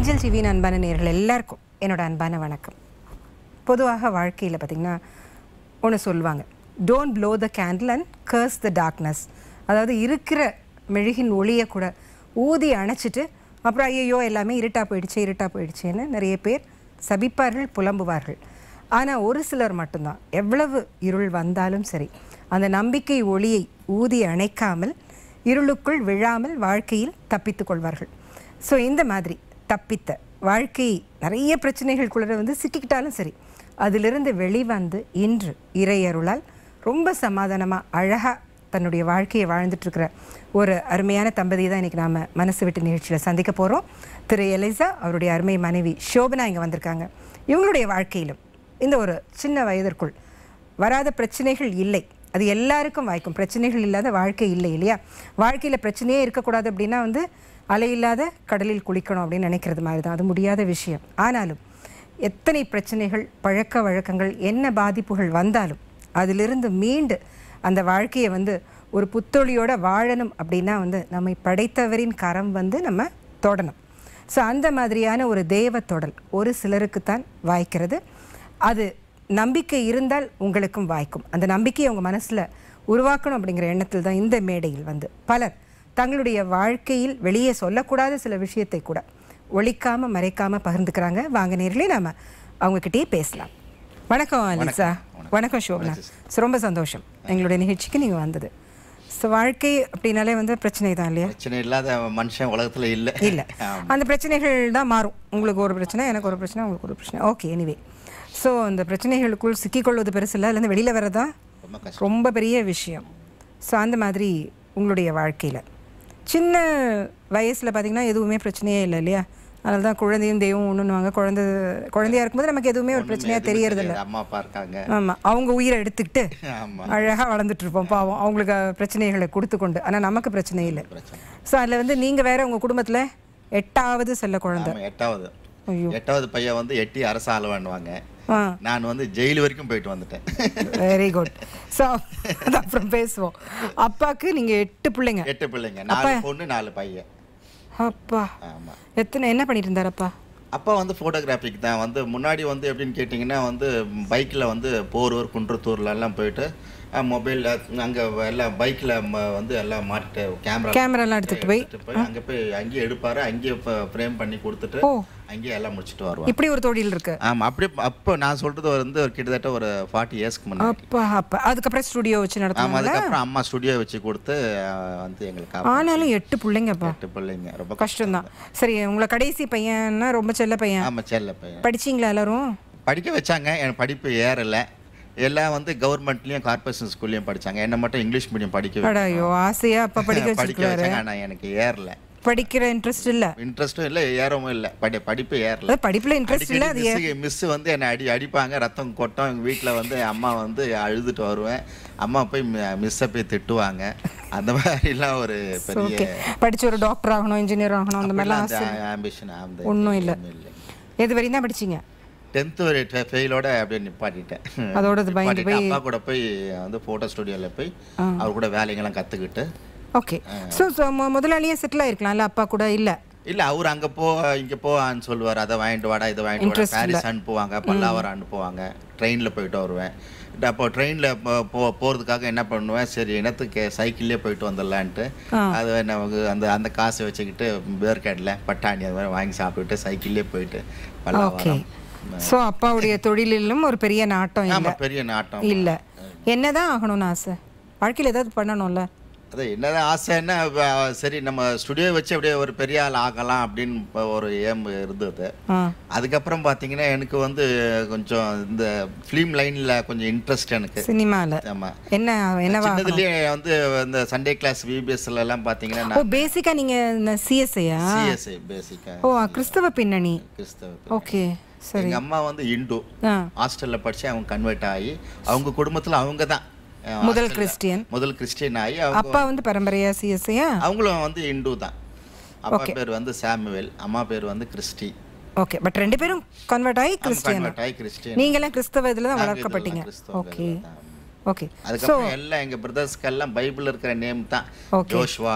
Angel டிவியின் அன்பான நேர்கள் எல்லாருக்கும் என்னோட அன்பான வணக்கம் பொதுவாக வாழ்க்கையில் பார்த்திங்கன்னா ஒன்று சொல்லுவாங்க don't blow the candle and curse the darkness அதாவது இருக்கிற மெழுகின் ஒளியை கூட ஊதி அணைச்சிட்டு அப்புறம் ஐயோ எல்லாமே இருட்டாக போயிடுச்சு இருட்டாக போயிடுச்சுன்னு நிறைய பேர் சபிப்பார்கள் புலம்புவார்கள் ஆனால் ஒரு சிலர் மட்டும்தான் எவ்வளவு இருள் வந்தாலும் சரி அந்த நம்பிக்கை ஒளியை ஊதி அணைக்காமல் இருளுக்குள் விழாமல் வாழ்க்கையில் தப்பித்துக் கொள்வார்கள் ஸோ இந்த மாதிரி தப்பித்த வாழ்க்கை நிறைய பிரச்சனைகளுக்குள்ள வந்து சிக்கிக்கிட்டாலும் சரி அதிலிருந்து வெளிவந்து இன்று இறையருளால் ரொம்ப சமாதானமாக அழகாக தன்னுடைய வாழ்க்கையை வாழ்ந்துட்டு இருக்கிற ஒரு அருமையான தம்பதியை தான் இன்றைக்கி நாம் மனசு விட்டு நிகழ்ச்சியில் சந்திக்க போகிறோம் திரு எலிசா அவருடைய அருமை மனைவி சோபனா இங்கே வந்திருக்காங்க இவங்களுடைய வாழ்க்கையிலும் இந்த ஒரு சின்ன வயதிற்குள் வராத பிரச்சனைகள் இல்லை அது எல்லாருக்கும் வாய்க்கும் பிரச்சனைகள் இல்லாத வாழ்க்கை இல்லை இல்லையா வாழ்க்கையில் பிரச்சனையே இருக்கக்கூடாது அப்படின்னா வந்து அலை இல்லாத கடலில் குளிக்கணும் அப்படின்னு நினைக்கிறது மாதிரி தான் அது முடியாத விஷயம் ஆனாலும் எத்தனை பிரச்சனைகள் பழக்க வழக்கங்கள் என்ன பாதிப்புகள் வந்தாலும் அதிலிருந்து மீண்டு அந்த வாழ்க்கையை வந்து ஒரு புத்தொழியோட வாழணும் அப்படின்னா வந்து நம்மை படைத்தவரின் கரம் வந்து நம்ம தொடணும் ஸோ அந்த மாதிரியான ஒரு தேவ தொடல் ஒரு சிலருக்குத்தான் வாய்க்கிறது அது நம்பிக்கை இருந்தால் உங்களுக்கும் வாய்க்கும் அந்த நம்பிக்கையை உங்கள் மனசில் உருவாக்கணும் அப்படிங்கிற எண்ணத்தில் தான் இந்த மேடையில் வந்து பலர் தங்களுடைய வாழ்க்கையில் வெளியே சொல்லக்கூடாத சில விஷயத்தை கூட ஒழிக்காம மறைக்காம பகிர்ந்துக்கிறாங்க வாங்க நேரிலே நாம அவங்கக்கிட்டேயே பேசலாம் வணக்கம் அலிசா வணக்கம் சோபனா ஸோ ரொம்ப சந்தோஷம் எங்களுடைய நிகழ்ச்சிக்கு நீங்கள் வந்தது ஸோ வாழ்க்கை அப்படின்னாலே வந்து பிரச்சனை தான் இல்லையா பிரச்சனை இல்லாத மனுஷன் உலகத்துல இல்ல இல்லை அந்த பிரச்சனைகள் தான் மாறும் உங்களுக்கு ஒரு பிரச்சனை எனக்கு ஒரு பிரச்சனை உங்களுக்கு ஒரு பிரச்சனை ஓகே எனிவே ஸோ அந்த பிரச்சனைகளுக்குள் சிக்கிக்கொள்வது பெருசு இல்லை அதுலேருந்து வெளியில் வரதான் ரொம்ப கஷ்டம் ரொம்ப பெரிய விஷயம் ஸோ அந்த மாதிரி உங்களுடைய வாழ்க்கையில் சின்ன வயசில் பார்த்தீங்கன்னா எதுவுமே பிரச்சனையே இல்லை இல்லையா அதனால தான் குழந்தையும் தெய்வம் ஒன்றுன்னுவாங்க குழந்தை குழந்தையா இருக்கும்போது நமக்கு எதுவுமே ஒரு பிரச்சனையாக எதுவுமே தெரியறதில்ல தெரியாது. அம்மா அப்பா இருக்காங்க ஆமாம் அவங்க உயிரை எடுத்துக்கிட்டு ஆமா அழகாக வளர்ந்துட்டு இருப்போம் பாவம் அவங்களுக்கு பிரச்சனைகளை கொடுத்து கொண்டு ஆனால் நமக்கு பிரச்சனை இல்லை பிரச்சனை ஸோ அதில் வந்து நீங்கள் வேற உங்கள் குடும்பத்தில் எட்டாவது செல்ல குழந்தை ஆமா எட்டாவது ஐயோ. எட்டாவது பையன் வந்து எட்டி அரசு ஆளுவான்னுவாங்க ஆ நான் வந்து ஜெயில் வரைக்கும் போயிட்டு வந்துட்டேன் வெரி குட் ஸோ அது அப்புறம் பேசுவோம் அப்பாவுக்கு நீங்கள் எட்டு பிள்ளைங்க எட்டு பிள்ளைங்க நாலு பொண்ணு நாலு பையன் அப்பா ஆமா எத்தனை என்ன பண்ணிட்டு இருந்தார் அப்பா அப்பா வந்து ஃபோட்டோகிராஃபிக் தான் வந்து முன்னாடி வந்து எப்படின்னு கேட்டிங்கன்னா வந்து பைக்கில் வந்து போரூர் குன்றத்தூர்ல எல்லாம் போயிட்டு மொபைலில் அங்கே எல்லாம் பைக்கில் வந்து எல்லாம் மாட்டிட்டு கேமரா கேமராலாம் எடுத்துகிட்டு போய் எடுத்துட்டு போய் அங்கே போய் அங்கேயே எடுப்பாரு அங்கேயே ஃப்ரேம் பண்ணி கொடுத்துட்டு ஓ அங்கேயே எல்லாம் முடிச்சுட்டு வருவாங்க இப்படி ஒரு தொழில் இருக்கு ஆமாம் அப்படி அப்போ நான் சொல்கிறது வந்து ஒரு கிட்டத்தட்ட ஒரு ஃபார்ட்டி இயர்ஸ்க்கு முன்னாடி அப்பா அப்பா அதுக்கப்புறம் ஸ்டுடியோ வச்சு ஆமாம் நடத்துனாங்க அதுக்கப்புறம் அம்மா ஸ்டுடியோ வச்சு கொடுத்து அஹ், வந்து எங்களுக்கு காப்பாத்தி ஆனாலும் எட்டு பிள்ளைங்கப்பா எட்டு பிள்ளைங்க ரொம்ப கஷ்டம்தான் சரி உங்களை கடைசி பையன்னா ரொம்ப செல்ல பையன் ஆமாம் செல்ல பையன் படிச்சீங்களா எல்லாரும் படிக்க வச்சாங்க என் படிப்பு ஏறலை எல்லாம் வந்து கவர்மெண்ட்லேயும் கார்பரேஷன் ஸ்கூல்லையும் படிச்சாங்க என்ன மட்டும் இங்கிலீஷ் மீடியம் படிக்க அடா ஐயோ ஆசையா அப்பா படிக்க படிக்க வச்சிருக்காரு வச்சாங்க ஆனால் எனக்கு ஏறல படிக்கிற இன்ட்ரெஸ்ட் இல்ல இன்ட்ரெஸ்ட்டும் இல்லை ஏறவும் இல்லை படி படிப்பு ஏறல அதாவது படிப்புல இன்ட்ரெஸ்ட் இல்ல அது ஏ- மிஸ் வந்து என்னை அடி அடிப்பாங்க ரத்தம் கொட்டும் எங்கள் வீட்டில் வந்து அம்மா வந்து அழுதுட்டு வருவேன் அம்மா போய் மிஸ்ஸை போய் திட்டுவாங்க அந்த மாதிரிலாம் ஒரு பெரிய ஓகே படிச்சு ஒரு டாக்டர் ஆகணும் இன்ஜினியர் ஆகணும் அந்த மாதிரிலாம் ஆசை ஆம்பிஷன் அந்த ஒண்ணும் இல்ல. இல்லை எது வரையும் தான் படிச்சீங்க டென்த்து ஒரு ஃபெயிலோட அப்படியே நிப்பாட்டிட்டேன் அதோட இது பயந்து நிப்பாட்டிட்டு அப்பா கூட போய் வந்து ஃபோட்டோ ஸ்டுடியோவில் போய் அவர் கூட வேலைங்கெல்லாம் கற்றுக்கிட்டு ஓகே ஸோ ஸோ முதலாளியே செட்டில் ஆயிருக்கலாம்ல அப்பா கூட இல்ல இல்ல அவர் அங்க போ இங்க போவான்னு சொல்லுவார் அதை வாங்கிட்டு வாடா இதை வாங்கிட்டு வாடா பாரிஸ் அனுப்புவாங்க பல்லாவரம் அனுப்புவாங்க ட்ரெயின்ல போயிட்டு வருவேன் இந்த அப்போ ட்ரெயினில் போ போகிறதுக்காக என்ன பண்ணுவேன் சரி இனத்துக்கு சைக்கிள்லேயே போயிட்டு வந்துடலான்ட்டு அது நமக்கு அந்த அந்த காசை வச்சுக்கிட்டு வேர்க்கடலை பட்டாணி அது மாதிரி வாங்கி சாப்பிட்டுட்டு சைக்கிள்லேயே போயிட்டு ஓகே பல்லாவரம் ஸோ அப்பாவுடைய தொழிலிலும் ஒரு பெரிய நாட்டம் இல்ல ஆமா பெரிய நாட்டம் இல்ல என்னதான் ஆகணும்னு ஆசை வாழ்க்கையில் ஏதாவது பண்ணணும்ல அது என்னதான் ஆசைன்னா வ- சரி நம்ம ஸ்டுடியோ வச்சு அப்படியே ஒரு பெரிய ஆள் ஆகலாம் அப்படின்னு இப்ப ஒரு ஏம் இருந்தது ஆ அதுக்கப்புறம் பார்த்தீங்கன்னா எனக்கு வந்து கொஞ்சம் இந்த ஃபிலிம் லைனில் கொஞ்சம் இன்ட்ரெஸ்ட் எனக்கு சினிமால ஆமாம் என்ன என்னவா சின்னதுலேயே வந்து இந்த சண்டே கிளாஸ் விபிஎஸ்ல எல்லாம் பார்த்தீங்கன்னா ஓ நான் பேசிக்கா நீங்க இந்த சிஎஸ்ஐயா சிஎஸ்ஐ பேசிக்காக ஓ கிறிஸ்தவ பின்னணி கிறிஸ்தவ ஓகே சரி எங்கள் அம்மா வந்து இந்து ஆ ஹாஸ்டலில் படித்து அவங்க கன்வெர்ட் ஆகி அவங்க குடும்பத்தில் அவங்க தான் அஹ், முதல் hostel ல கிறிஸ்டியன் முதல் கிறிஸ்டியன் ஆகி அவங்க அப்பா வந்து பரம்பரையா சிஎஸ்ஐயா அவங்களும் வந்து இந்து தான் அப்பா பேர் வந்து சாமுவேல் அம்மா பேர் வந்து கிறிஸ்டி ஓகே பட் ரெண்டு பேரும் கன்வெர்ட் ஆகி கிறிஸ்டியன் கன்வெர்ட் ஆகி கிறிஸ்டியன் நீங்களாம் கிறிஸ்தவ இதுல தான் நாங்க வளர்க்கப்பட்டீங்க இதெல்லாம் கிறிஸ்தவ ஓகே தான். ஓகே அதுக்கப்புறம் எல்லாம் எங்க பிரதர்ஸ்க்கு எல்லாம் பைபிள் இருக்கிற நேம் தான் Okay. Joshua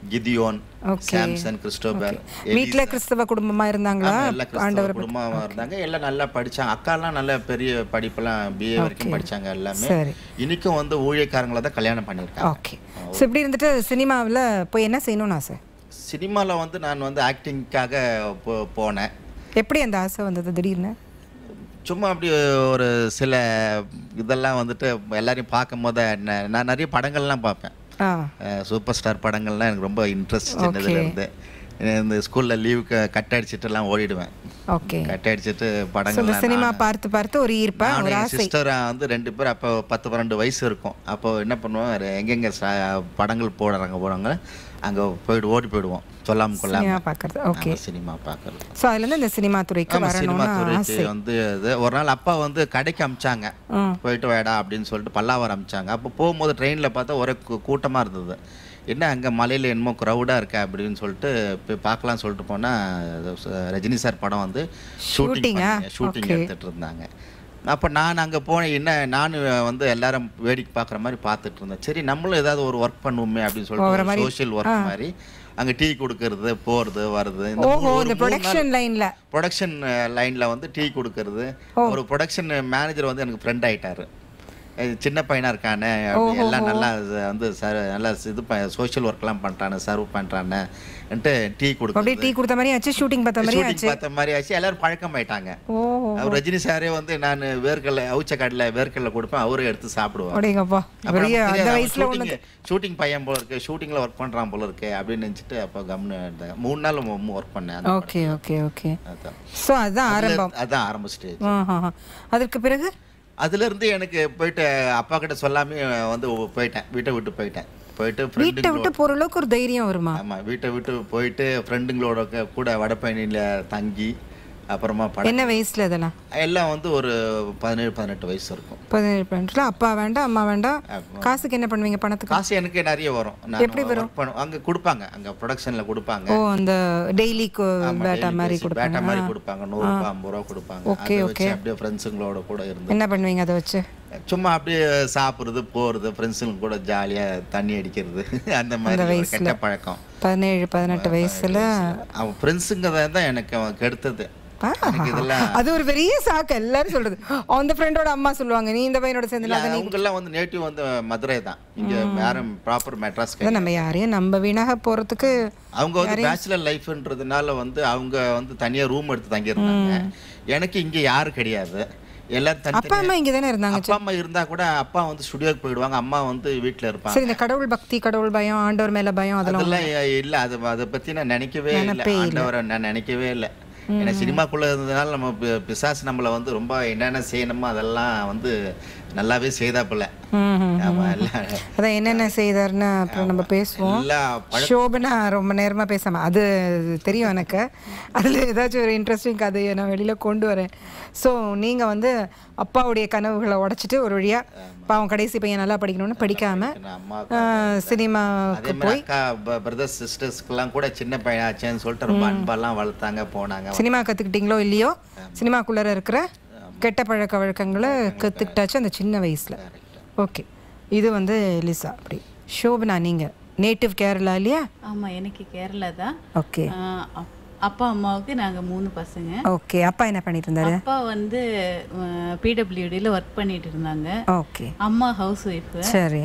Gideon Okay. Samson Christopher வீட்ல கிறிஸ்தவ குடும்பமா இருந்தாங்களா எல்லாம் கிறிஸ்தவ குடும்பமா இருந்தாங்க எல்லாம் நல்லா படிச்சாங்க அக்காலாம் நல்ல பெரிய படிப்பெல்லாம் பிஏ வரைக்கும் படிச்சாங்க எல்லாமே சரி இன்னைக்கும் வந்து ஊழியக்காரங்கள தான் கல்யாணம் பண்ணியிருக்காங்க ஓகே ஸோ இப்படி இருந்துட்டு சினிமாவில் போய் என்ன செய்யணும்னு ஆசை சினிமாவில் வந்து நான் வந்து ஆக்டிங்க்காக போ போனேன் எப்படி அந்த ஆசை வந்தது திடீர்னு சும்மா அப்படி ஒரு சில இதெல்லாம் வந்துட்டு எல்லாரையும் பார்க்கும் போது ந- நான் நிறைய படங்கள்லாம் பார்ப்பேன் ஆ சூப்பர் ஸ்டார் படங்கள்லாம் எனக்கு ரொம்ப இன்ட்ரெஸ்ட் சின்னதுல இருந்து இந்த ஸ்கூலில் லீவுக்கு கட் அடிச்சிட்டுலாம் ஓடிடுவேன் ஓகே கட் அடிச்சிட்டு ஸோ இந்த படங்கள் சினிமா பார்த்து பார்த்து ஒரு ஈர்ப்பா நானும் ஒரு என் ஆசை சிஸ்டர் வந்து ரெண்டு பேர் அப்போ பத்து பன்னெண்டு வயசு இருக்கும் அப்போ என்ன பண்ணுவோம் வேற எங்கெங்க ச- படங்கள் போடுறாங்க போடுறாங்க அங்கே போயிட்டு ஓடி போயிடுவோம் சொல்லாம கொள்ளாம சினிமா பார்க்கறது ஓகே சினிமா பார்க்கறது ஸோ அதுலேருந்து இந்த சினிமா துறைக்கு ஆமா, சினிமா வரணும்னு துறைக்கு ஆசை வந்து இது ஒரு நாள் அப்பா வந்து கடைக்கு அமிச்சாங்க ம் போயிட்டு வேடா அப்படின்னு சொல்லிட்டு பல்லாவரம் அமிச்சாங்க அப்போ போகும்போது ட்ரெயினில் பார்த்தா ஒரே கூட்டமாக இருந்தது என்ன அங்கே மலையில் என்னமோ க்ரௌடாக இருக்கா அப்படின்னு சொல்லிட்டு போய் பார்க்கலாம் சொல்லிட்டு போனால் ரஜினி சார் படம் வந்து ஷூட்டிங் Shooting-ஆ? Shooting Okay. எடுத்துட்டு இருந்தாங்க அப்போ நான் அங்கே போனேன் என்ன நானும் வந்து எல்லாரும் வேடிக்கை பார்க்குற மாதிரி பார்த்துட்டு இருந்தேன் சரி நம்மளும் ஏதாவது ஒரு ஒர்க் பண்ணுவோமே அப்படின்னு சொல்லிட்டு சோஷியல் ஒர்க் மாதிரி அங்கே டீ கொடுக்கறது போகிறது வருது இந்த ஓஹோ இந்த ப்ரொடக்ஷன் லைன்ல ப்ரொடக்ஷன் லைனில் வந்து டீ கொடுக்கறது ஒரு ப்ரொடக்ஷன் மேனேஜர் வந்து எனக்கு ஃப்ரெண்ட் ஆயிட்டாரு அஹ் சின்ன பையனா இருக்கானே அப்படி எல்லாம் நல்லா இது வந்து ச- நல்லா இது சோஷியல் ஒர்க்லாம் பண்ணுறானு சர்வ் பண்ணுறான்னுட்டு டீ அப்படியே கொடுக்குறது டீ கொடுத்த மாதிரி ஆச்சு ஷூட்டிங் பார்த்த மாதிரி ஷூட்டிங் ஆச்சு பார்த்த மாதிரி ஆச்சு எல்லாரும் பழக்கம் ஆயிட்டாங்க ஓ அவர் ரஜினி சாரே வந்து நான் வேர்க்கடலை அவுச்ச கடலை வேர்க்கடலை கொடுப்பேன் அவரும் எடுத்து சாப்பிடுவார் அப்படிங்கப்பா பெரிய அந்த வயசுல ஒன்று ஷூட்டிங் பையன் போல இருக்கு ஷூட்டிங்ல ஒர்க் பண்றான் போல இருக்கு அப்படின்னு நினைச்சிட்டு அப்போ கம்னு இருந்தாங்க மூணு நாள் ஒர்க் பண்ணேன் அந்த ஓகே ஓகே ஓகே அதான் ஸோ அதுதான் ஆரம்பம் அதுல- அதான் ஆரம்ப ஸ்டேஜ் ஆஹா. அதற்கு பிறகு அதுல இருந்து எனக்கு போயிட்டு அப்பா கிட்ட சொல்லாமே வந்து போயிட்டேன் வீட்டை விட்டு போயிட்டேன் போயிட்டு வீட்டை ஃப்ரெண்டுங்களோட விட்டு போற அளவுக்கு ஒரு தைரியம் வருமா ஆமா வீட்டை விட்டு போயிட்டு ஃப்ரெண்டுங்களோட க- கூட வடபழனியில தங்கி அப்புறமா படம் என்ன வயசுல இதெல்லாம் எல்லாம் வந்து ஒரு பதினேழு பதினெட்டு வயசு இருக்கும் பதினேழு பதினெட்டுல அப்பா வேண்டாம் அம்மா வேண்டாம் காசுக்கு என்ன பண்ணுவீங்க பணத்துக்கு காசு எனக்கு நிறைய வரும் நான் ஒர்க் பண்ணும் அங்க கொடுப்பாங்க அங்க ப்ரொடக்ஷன்ல கொடுப்பாங்க ஓ அந்த டெய்லிக்கு ஆமா, பேட்டா daily மாதிரி basis, கொடுப்பாங்க பேட்டா மாதிரி கொடுப்பாங்க நூறு ரூபாய் ஐம்பது ரூபா கொடுப்பாங்க அதை வச்சு அப்படியே ஃப்ரெண்ட்ஸுங்களோட கூட இருந்து என்ன பண்ணுவீங்க அதை வச்சு சும்மா அப்படியே சாப்பிடுறது போறது ஃப்ரெண்ட்ஸுங்க கூட ஜாலியா தண்ணி அடிக்கிறது அந்த மாதிரி ஒரு கெட்ட பழக்கம் பதினேழு பதினெட்டு வயசுல அவன் ஃப்ரெண்ட்ஸுங்க தான் எனக்கு அவன் கெடுத்தது ஆஹா. எனக்கு இதெல்லாம் அது ஒரு பெரிய சாக்கு எல்லாரும் சொல்றது அந்த ஃப்ரெண்டோட அம்மா சொல்லுவாங்க நீ இந்த பையனோட சேர்ந்து இல்ல, அவங்கெல்லாம் வந்து நேட்டிவ் வந்து மதுரை தான் இங்க யாரும் ப்ராப்பர் மெட்ராஸ் அதான் நம்ம யாரையும் நம்ம வீணாக போறதுக்கு அவங்க வந்து பேச்சுலர் லைஃப்ன்றதுனால வந்து அவங்க வந்து தனியா ரூம் எடுத்து தங்கியிருந்தாங்க எனக்கு இங்க யாரும் கிடையாது எல்லாரும் தனி அப்பா அம்மா இங்க தானே இருந்தாங்க அப்பா அம்மா இருந்தா கூட அப்பா வந்து ஸ்டுடியோக்கு போயிடுவாங்க அம்மா வந்து வீட்ல இருப்பாங்க சரி இந்த கடவுள் பக்தி கடவுள் பயம் ஆண்டவர் மேல பயம் அதெல்லாம் அதெல்லாம் இ- இல்ல அது அதை பத்தி நான் நினைக்கவே இல்லை ஆண்டவரை நான் நினைக்கவே இல்லை ஏன்னா சினிமாக்குள்ள இருந்ததுனால நம்ம பி- பிசாசு நம்மளை வந்து ரொம்ப என்னென்ன செய்யணுமோ அதெல்லாம் வந்து நல்லாவே செய்தாப்புல ம், ம். ஆமா எல்லாம் அதான் என்னென்ன செய்தாருன்னு அப்புறம் நம்ம பேசுவோம் எல்லா பழ- ஷோபனா ரொம்ப நேரமா பேசாம அது தெரியும் எனக்கு அதுல ஏதாச்சும் ஒரு இன்ட்ரெஸ்டிங் கதையை நான் வெளியில கொண்டு வரேன் ஸோ நீங்க வந்து அப்பாவுடைய கனவுகளை உடைச்சிட்டு ஒரு வழியா பாவம் கடைசி பையன் நல்லா படிக்கணும்னு படிக்காம அம்மா ஆஹ், சினிமாவுக்கு அதே மாதிரி அக்கா பிரதர்ஸ் சிஸ்டர்ஸ்க்கெல்லாம் கூட சின்ன பையனாச்சேன்னு சொல்லிட்டு ரொம்ப அன்பெல்லாம் வளர்த்தாங்க போனாங்க சினிமா கத்துக்கிட்டீங்களோ இல்லையோ சினிமாக்குள்ளார இருக்கிற கெட்ட பழக்க வழக்கங்களை கத்துக்கிட்டாச்சு அந்த சின்ன வயசுல ஓகே இது வந்து லிசா அப்படி ஷோபனா நீங்க நேட்டிவ் கேரளா இல்லையா ஆமா எனக்கு கேரளா தான் ஓகே ஆஹ் அப்- அப்பா அம்மாவுக்கு நாங்க மூணு பசங்க ஓகே அப்பா என்ன பண்ணிட்டு இருந்தாரு அப்பா வந்து பிடபிள்யூடியில் ஒர்க் பண்ணிட்டு இருந்தாங்க ஓகே அம்மா ஹவுஸ் ஒய்ஃபு சரி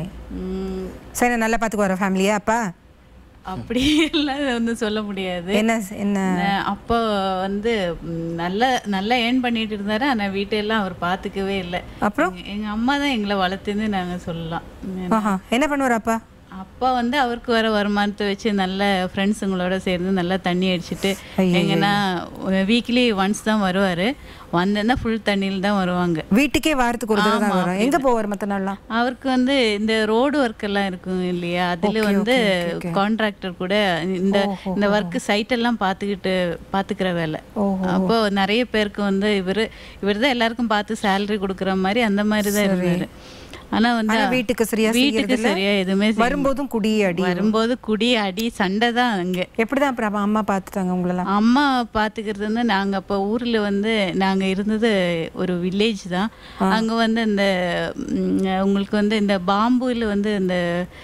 சரி நல்லா பார்த்துக்குவார ஃபேமிலியா அப்பா அப்படி எல்லாம் வந்து சொல்ல முடியாது என்ன என்ன அஹ் அப்பா வந்து ம், நல்ல நல்லா ஏர்ன் பண்ணிட்டு இருந்தாரு ஆனா வீட்டெல்லாம் அவர் பார்த்துக்கவே இல்லை அப்புறம் எங்க- எங்க அம்மா தான் எங்களை வளர்த்துன்னு நாங்க சொல்லலாம் உம், ஆஹா என்ன பண்ணுவார் அப்பா அப்பா வந்து அவருக்கு வர வருமானத்தை வச்சு நல்ல ஃப்ரெண்ட்ஸுங்களோட சேர்ந்து நல்லா தண்ணி அடிச்சிட்டு எங்கன்னா வீக்லி ஒன்ஸ் தான் வருவாரு வந்தேன்னா ஃபுல் தண்ணியில் தான் வருவாங்க வீட்டுக்கே வாரத்துக்கு ஒரு தடவை தான் வரும் எங்க போவார் மற்ற நாள்லாம் அவருக்கு வந்து இந்த ரோடு ஒர்க் எல்லாம் இருக்கும் இல்லையா அதுல வந்து கான்ட்ராக்டர் கூட இந்த இந்த ஒர்க் சைட் எல்லாம் பார்த்துக்கிட்டு பார்த்துக்கிற வேலை அப்போ நிறைய பேருக்கு வந்து இவர் இவர் தான் எல்லாருக்கும் பார்த்து சேலரி கொடுக்குற மாதிரி அந்த மாதிரி தான் இருந்தாரு ஆனா வந்து ஆனா வீட்டுக்கு சரியா வீட்டுக்கு செய்யறதில்ல? சரியா எதுவுமே செய்ய- வரும்போதும் குடி அடி வரும்போது குடி அடி சண்டை தான் அங்க எப்படிதான் அப்புறம் அப்ப அம்மா பார்த்துட்டாங்க உங்களெல்லாம் அம்மா பார்த்துக்கிறது வந்து நாங்கள் அப்போ ஊரில் வந்து நாங்கள் இருந்தது ஒரு வில்லேஜ் தான் அங்கே வந்து இந்த ம், உங்களுக்கு வந்து இந்த பாம்புல வந்து இந்த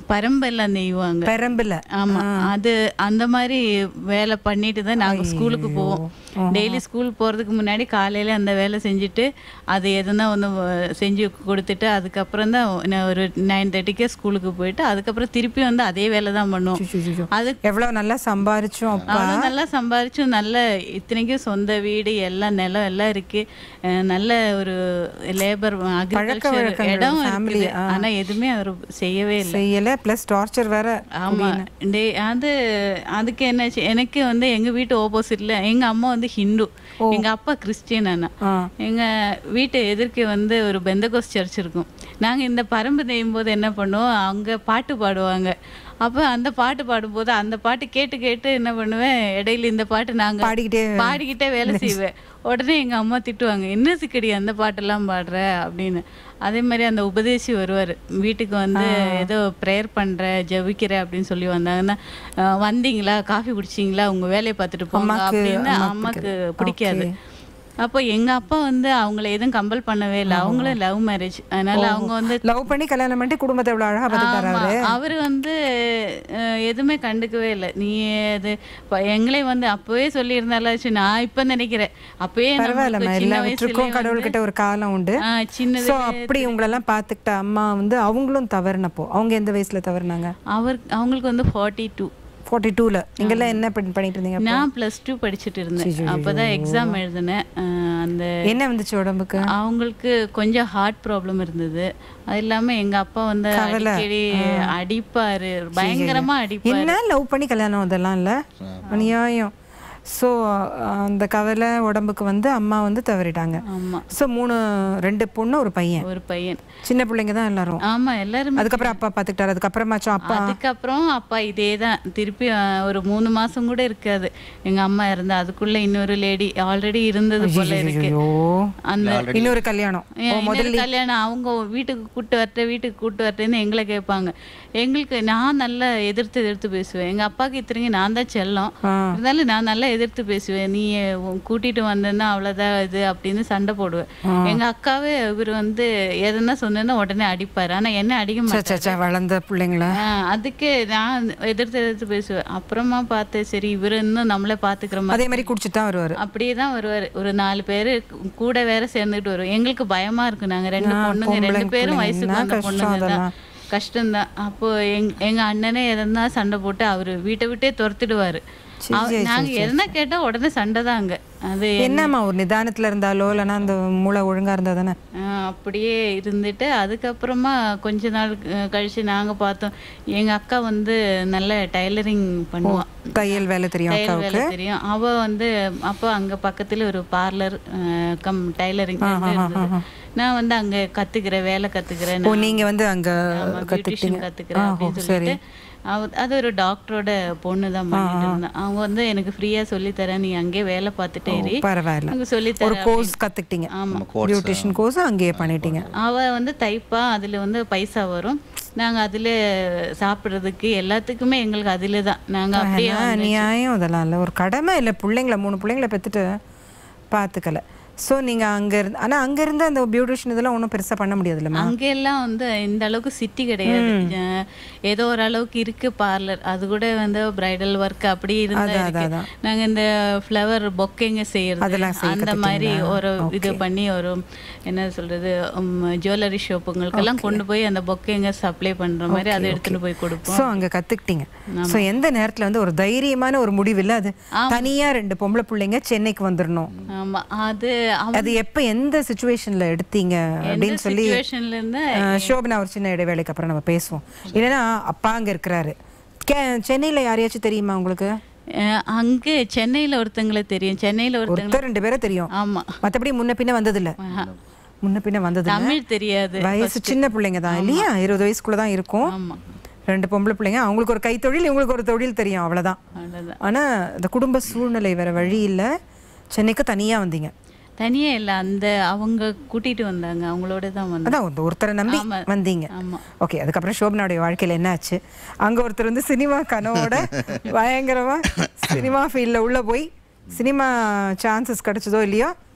பரம்பெல்லாம் நெய்வாங்க பெரம்புல ஆமா அது அந்த மாதிரி வேலை பண்ணிட்டு தான் நாங்க ஸ்கூலுக்கு போவோம் டெய்லி ஸ்கூல் போறதுக்கு முன்னாடி காலையில அந்த வேலை செஞ்சுட்டு அது எதுனா ஒன்று செஞ்சு கொடுத்துட்டு அதுக்கப்புறம் தான் நான் ஒரு நைன் தேர்ட்டிக்கே ஸ்கூலுக்கு போயிட்டு அதுக்கப்புறம் திருப்பி வந்து அதே வேலை தான் பண்ணுவோம் அது எவ்வளவு நல்லா சம்பாரிச்சோம் அப்பா அவ்வளோ நல்லா சம்பாரிச்சும் நல்ல இத்தனைக்கும் சொந்த வீடு எல்லாம் நிலம் எல்லாம் இருக்கு அஹ் நல்ல ஒரு லேபர் அக்ரிகல்ச்சர் வழக்கங்கள், இடம் family, இருக்குது ஆனா எதுவுமே அவர் செய்யவே இல்லை செய்யல ப்ளஸ் டார்ச்சர் வேற ஆமா டே அது அதுக்கு என்னாச்சு எனக்கு வந்து எங்க வீட்டு ஆப்போசிட்ல எங்க அம்மா வந்து ஹிந்து எங்க அப்பா கிறிஸ்டியன் அண்ணா ஆ. எங்க வீட்டு எதிர்க்க வந்து ஒரு பெந்தகோஸ் சர்ச் இருக்கும் நாங்க இந்த பரம்பு நெய்யும் போது என்ன பண்ணுவோம் அங்க பாட்டு பாடுவாங்க அப்ப அந்த பாட்டு பாடும்போது அந்த பாட்டு கேட்டு கேட்டு என்ன பண்ணுவேன் இடையில இந்த பாட்டு நாங்க பாடிக்கிட்டே பாடிக்கிட்டே வேலை செய்வேன் உடனே எங்க அம்மா திட்டுவாங்க என்ன சிக்கடி அந்த பாட்டெல்லாம் பாடுற அப்படின்னு அதே மாதிரி அந்த உபதேசி வருவார் வீட்டுக்கு வந்து ஏதோ ப்ரேயர் பண்ற ஜெபிக்கிற அப்படின்னு சொல்லி வந்தாங்கன்னா அஹ், வந்தீங்களா காஃபி குடிச்சிங்களா உங்க வேலையை பார்த்துட்டு போங்க அம்மாக்கு- அப்படின்னு அம்மாக்கு அம்மாக்கு பிடிக்காது அப்போ எங்க அப்பா வந்து அவங்கள எதுவும் கம்பல் பண்ணவே இல்லை அவங்களும் லவ் மேரேஜ் அதனால அவங்க வந்து லவ் பண்ணி கல்யாணம் பண்ணிட்டு குடும்பத்தை எவ்வளவு அழகா பார்த்துட்டாரு ஆமா, அவரு அவரு வந்து அஹ், எதுவுமே கண்டுக்கவே இல்லை நீ அது ப- எங்களே வந்து அப்பவே சொல்லியிருந்தாலாச்சு நான் இப்ப நினைக்கிறேன் அப்பவே பரவாயில்லம்மா நம்மளுக்கு சின்ன எல்லாவற்றுக்கும் வயசுலயே கடவுள்கிட்ட ஒரு காலம் உண்டு ஆ, சின்னது சோ அப்படி உங்களெல்லாம் பார்த்துக்கிட்ட அம்மா வந்து அவங்களும் தவறுனப்போ அவங்க எந்த வயசுல தவறுனாங்க அவர் அவங்களுக்கு வந்து ஃபார்ட்டி டூ ஃபார்ட்டி டூல நீங்கெல்லாம் என்ன பண்ணி- பண்ணிட்டு இருந்தீங்க அப்போ? நான் ப்ளஸ் டூ படிச்சுட்டு இருந்தேன் அப்பதான் எக்ஸாம் எழுதினேன் அஹ், அந்த என்ன வந்துச்சு உடம்புக்கு அவங்களுக்கு கொஞ்சம் ஹார்ட் ப்ராப்ளம் இருந்தது அது இல்லாம எங்க அப்பா வந்து அடிக்கடி அடிப்பாரு பயங்கரமா அடிப்பாரு என்ன லவ் பண்ணி கல்யாணம் அதெல்லாம் இல்ல அநியாயம் ஸோ அந்த கவலை உடம்புக்கு வந்து அம்மா வந்து தவறிட்டாங்க ஆமா ஸோ மூணு ரெண்டு பொண்ணு ஒரு பையன் ஒரு பையன் சின்ன பிள்ளைங்க தான் எல்லாரும் ஆமா எல்லாருமே அதுக்கப்புறம் அப்பா பார்த்துக்கிட்டாரு அதுக்கப்புறமாச்சும் அப்பா அதுக்கப்புறம் அப்பா இதே தான் திருப்பி அஹ், ஒரு மூணு மாசம் கூட இருக்காது எங்க அம்மா இருந்தா அதுக்குள்ள இன்னொரு லேடி ஆல்ரெடி இருந்தது போல இருக்கு ஐயோ அந்த இன்னொரு கல்யாணம் ஏன் இன்னொரு கல்யாணம் அவங்க வீட்டுக்கு கூட்டு வரட்ட வீட்டுக்கு கூட்டு வரட்டேன்னு எங்களை கேட்பாங்க எங்களுக்கு நான் நல்லா எதிர்த்து எதிர்த்து பேசுவேன் எங்க அப்பாவுக்கு இத்தனைக்கும் நான் தான் செல்லம் ஆ. இருந்தாலும் நான் நல்லா எதிர்த்து பேசுவேன் நீ உன் கூட்டிட்டு வந்தேன்னா அவ்வளவுதான் இது அப்படின்னு சண்டை போடுவேன் எங்க அக்காவே இவர் வந்து எதுனா சொன்னேன்னா உடனே அடிப்பாரு ஆனா என்ன அடிக்க மாட்டாரு சே, சே, வளர்ந்த பிள்ளைங்கள ஆ, அதுக்கு நான் எதிர்த்து எதிர்த்து பேசுவேன் அப்புறமா பார்த்தேன் சரி இவர் இன்னும் நம்மளே பாத்துக்கிற மாதிரி அதே மாதிரி குடிச்சிட்டு தான் வருவாரு அப்படியே தான் வருவார் ஒரு நாலு பேர் கூட வேற சேர்ந்துட்டு வருவோம் எங்களுக்கு பயமா இருக்கு நாங்க ரெண்டு ஆ, பொண்ணுங்க ரெண்டு பொம்பளைங்க, பேரும் பிள்ளைங்க. வயசுக்கு என்ன வந்த கஷ்டம் பொண்ணுங்க தான் அதெல்லாம். கஷ்டம்தான் அப்போ எங் எங்க அண்ணனே எதனா சண்டை போட்டு அவரு வீட்டை விட்டே துரத்திடுவாரு சரி, அவ- சரி, நாங்க எதனா கேட்டா உடனே சண்டை தான் அங்க அது என்னம்மா ஒரு நிதானத்துல இருந்தாலோ இல்லைன்னா அந்த மூளை ஒழுங்கா இருந்தா தானே ஆ, அப்படியே இருந்துட்டு அதுக்கப்புறமா கொஞ்ச நாள் க- கழிச்சு நாங்க பார்த்தோம் எங்க அக்கா வந்து நல்ல டைலரிங் பண்ணுவா தையல் வேலை தெரியும் தையல் அக்காவுக்கு வேலை தெரியும் அவ வந்து அப்போ அங்க பக்கத்துல ஒரு பார்லர் கம் டைலரிங் இருந்தது நான் வந்து அங்க கத்துக்கிறேன் வேலை கத்துக்கிறேன் ஓ நீங்க வந்து அங்க கத்துக்கிட்டீங்க பியூட்டிஷியன் கத்துக்கிறேன் அப்படின்னு சொல்லிட்டு அவ அது ஒரு டாக்டரோட பொண்ணு தான் பண்ணிட்டு இருந்தான் அவங்க வந்து எனக்கு ஃப்ரீயா சொல்லி தரேன் நீ அங்கேயே வேலை பார்த்துட்டே இரு பரவாயில்ல அங்க சொல்லி ஒரு தரேன் கோர்ஸ் கத்துக்கிட்டீங்க ஆமா பியூட்டிஷியன் கோர்ஸ் அங்கேயே பண்ணிட்டீங்க அவ வந்து தைப்பா அதுல வந்து பைசா வரும் நாங்க அதுல சாப்பிடுறதுக்கு எல்லாத்துக்குமே எங்களுக்கு அதுல தான் நாங்க அப்படியே ஆனா, நியாயம் இதெல்லாம் இல்லை ஒரு கடமை இல்லை பிள்ளைங்கள மூணு பிள்ளைங்கள பெற்றுட்டு பார்த்துக்கல ஸோ நீங்க அங்க இருந்து ஆனா அங்க இருந்து அந்த பியூட்டிஷியன் இதெல்லாம் ஒன்றும் பெருசா பண்ண முடியாதுல்லம்மா அங்கெல்லாம் வந்து இந்த அளவுக்கு சிட்டி கிடையாது அஹ் ஏதோ ஒரு அளவுக்கு இருக்கு பார்லர் அது கூட வந்து பிரைடல் ஒர்க் அப்படி இருந்தா அதான், இருக்கு அதான். நாங்க இந்த ஃப்ளவர் பொக்கேங்க செய்யறது அதெல்லாம் செய்ய அந்த மாதிரி ஒரு இது பண்ணி ஒரு என்ன சொல்றது ஜுவல்லரி ஷாப்புங்களுக்கெல்லாம் கொண்டு போய் அந்த பொக்கேங்க சப்ளை பண்ற மாதிரி அதை எடுத்துட்டு போய் கொடுப்போம் ஸோ அங்க கத்துக்கிட்டீங்க ஸோ எந்த நேரத்துல வந்து ஒரு தைரியமான ஒரு முடிவு இல்லை அது தனியா ரெண்டு பொம்பளை பிள்ளைங்க சென்னைக்கு வந்துடணும் ஆமா அது அவ- அது எப்ப எந்த சுச்சுவேஷன்ல எடுத்தீங்க எந்த அப்படின்னு சொல்லி சுச்சுவேஷன்ல இருந்து அஹ், சோபனா ஒரு சின்ன இடைவேளைக்கு அப்புறம் நம்ம பேசுவோம் இல்லைன்னா அப்பா அங்க இருக்கிறாரு கே சென்னையில யாரையாச்சும் தெரியுமா உங்களுக்கு அஹ் அங்க சென்னையில ஒருத்தங்களை தெரியும் சென்னையில ஒருத்தங்க ஒருத்தர் ரெண்டு பேரை தெரியும் ஆமா மத்தபடி முன்ன பின்ன வந்ததில்ல முன்ன பின்ன வந்தது தமிழ் தெரியாது வயசு சின்ன பிள்ளைங்க தான் இல்லையா இருபது வயசுக்குள்ள தான் இருக்கும் ஆமா ரெண்டு பொம்பளை பிள்ளைங்க அவங்களுக்கு ஒரு கைத்தொழில் இவங்களுக்கு ஒரு தொழில் தெரியும் அவ்வளவுதான் அவ்வளவுதான் ஆனா இந்த குடும்ப சூழ்நிலை வேற வழி இல்ல சென்னைக்கு தனியா வந்தீங்க தனியா இல்ல அந்த அவங்க கூட்டிட்டு வந்தாங்க அவங்களோட தான் வந்தோம் அதான் ஒரு- ஒருத்தரை நம்பி ஆமா. வந்தீங்க ஆமா ஓகே அதுக்கப்புறம் சோபனாவுடைய வாழ்க்கையில என்ன ஆச்சு அங்க ஒருத்தர் வந்து சினிமா கனவோட பயங்கரமா சினிமா ஃபீல்டில் உள்ள போய் சினிமா சான்சஸ் கிடைச்சதோ இல்லையோ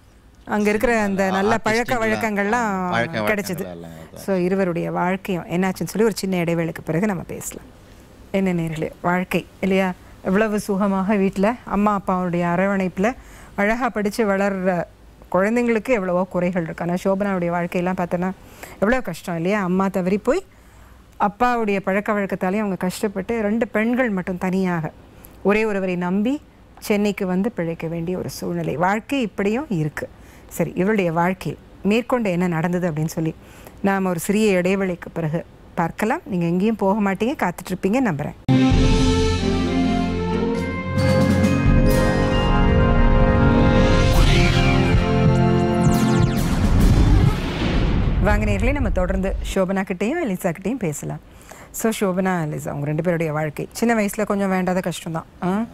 அங்க இருக்கிற அந்த நல்ல பழக்க artistic-லாம், வழக்கங்கள்லாம் பழக்க கிடைச்சது வழக்கங்கள் எல்லாம் ஸோ இருவருடைய வாழ்க்கையும் என்னாச்சுன்னு சொல்லி ஒரு சின்ன இடைவேளைக்கு பிறகு நம்ம பேசலாம் என்ன நேர்களே வாழ்க்கை இல்லையா எவ்வளவு சுகமாக வீட்டில் அம்மா அப்பாவுடைய அரவணைப்பில் அழகாக படித்து வளர்ற குழந்தைங்களுக்கு எவ்வளவோ குறைகள் இருக்கு ஆனால் சோபனாவுடைய வாழ்க்கையெல்லாம் பார்த்தோன்னா எவ்வளோ கஷ்டம் இல்லையா அம்மா தவறி போய் அப்பாவுடைய பழக்க வழக்கத்தாலேயும் அவங்க கஷ்டப்பட்டு ரெண்டு பெண்கள் மட்டும் தனியாக ஒரே ஒருவரை நம்பி சென்னைக்கு வந்து பிழைக்க வேண்டிய ஒரு சூழ்நிலை வாழ்க்கை இப்படியும் இருக்குது சரி இவருடைய வாழ்க்கையில் மேற்கொண்டு என்ன நடந்தது அப்படின்னு சொல்லி நாம் ஒரு சிறிய இடைவெளிக்கு பிறகு பார்க்கலாம் நீங்கள் எங்கேயும் போக மாட்டீங்க காத்துட்ருப்பீங்க நம்புகிறேன் வாங்க நேர்களே நம்ம தொடர்ந்து சோபனா கிட்டேயும் எலிசா கிட்டேயும் பேசலாம் ஸோ சோபனா எலிசா அவங்க ரெண்டு பேருடைய வாழ்க்கை சின்ன வயசில் கொஞ்சம் வேண்டாத கஷ்டம்தான்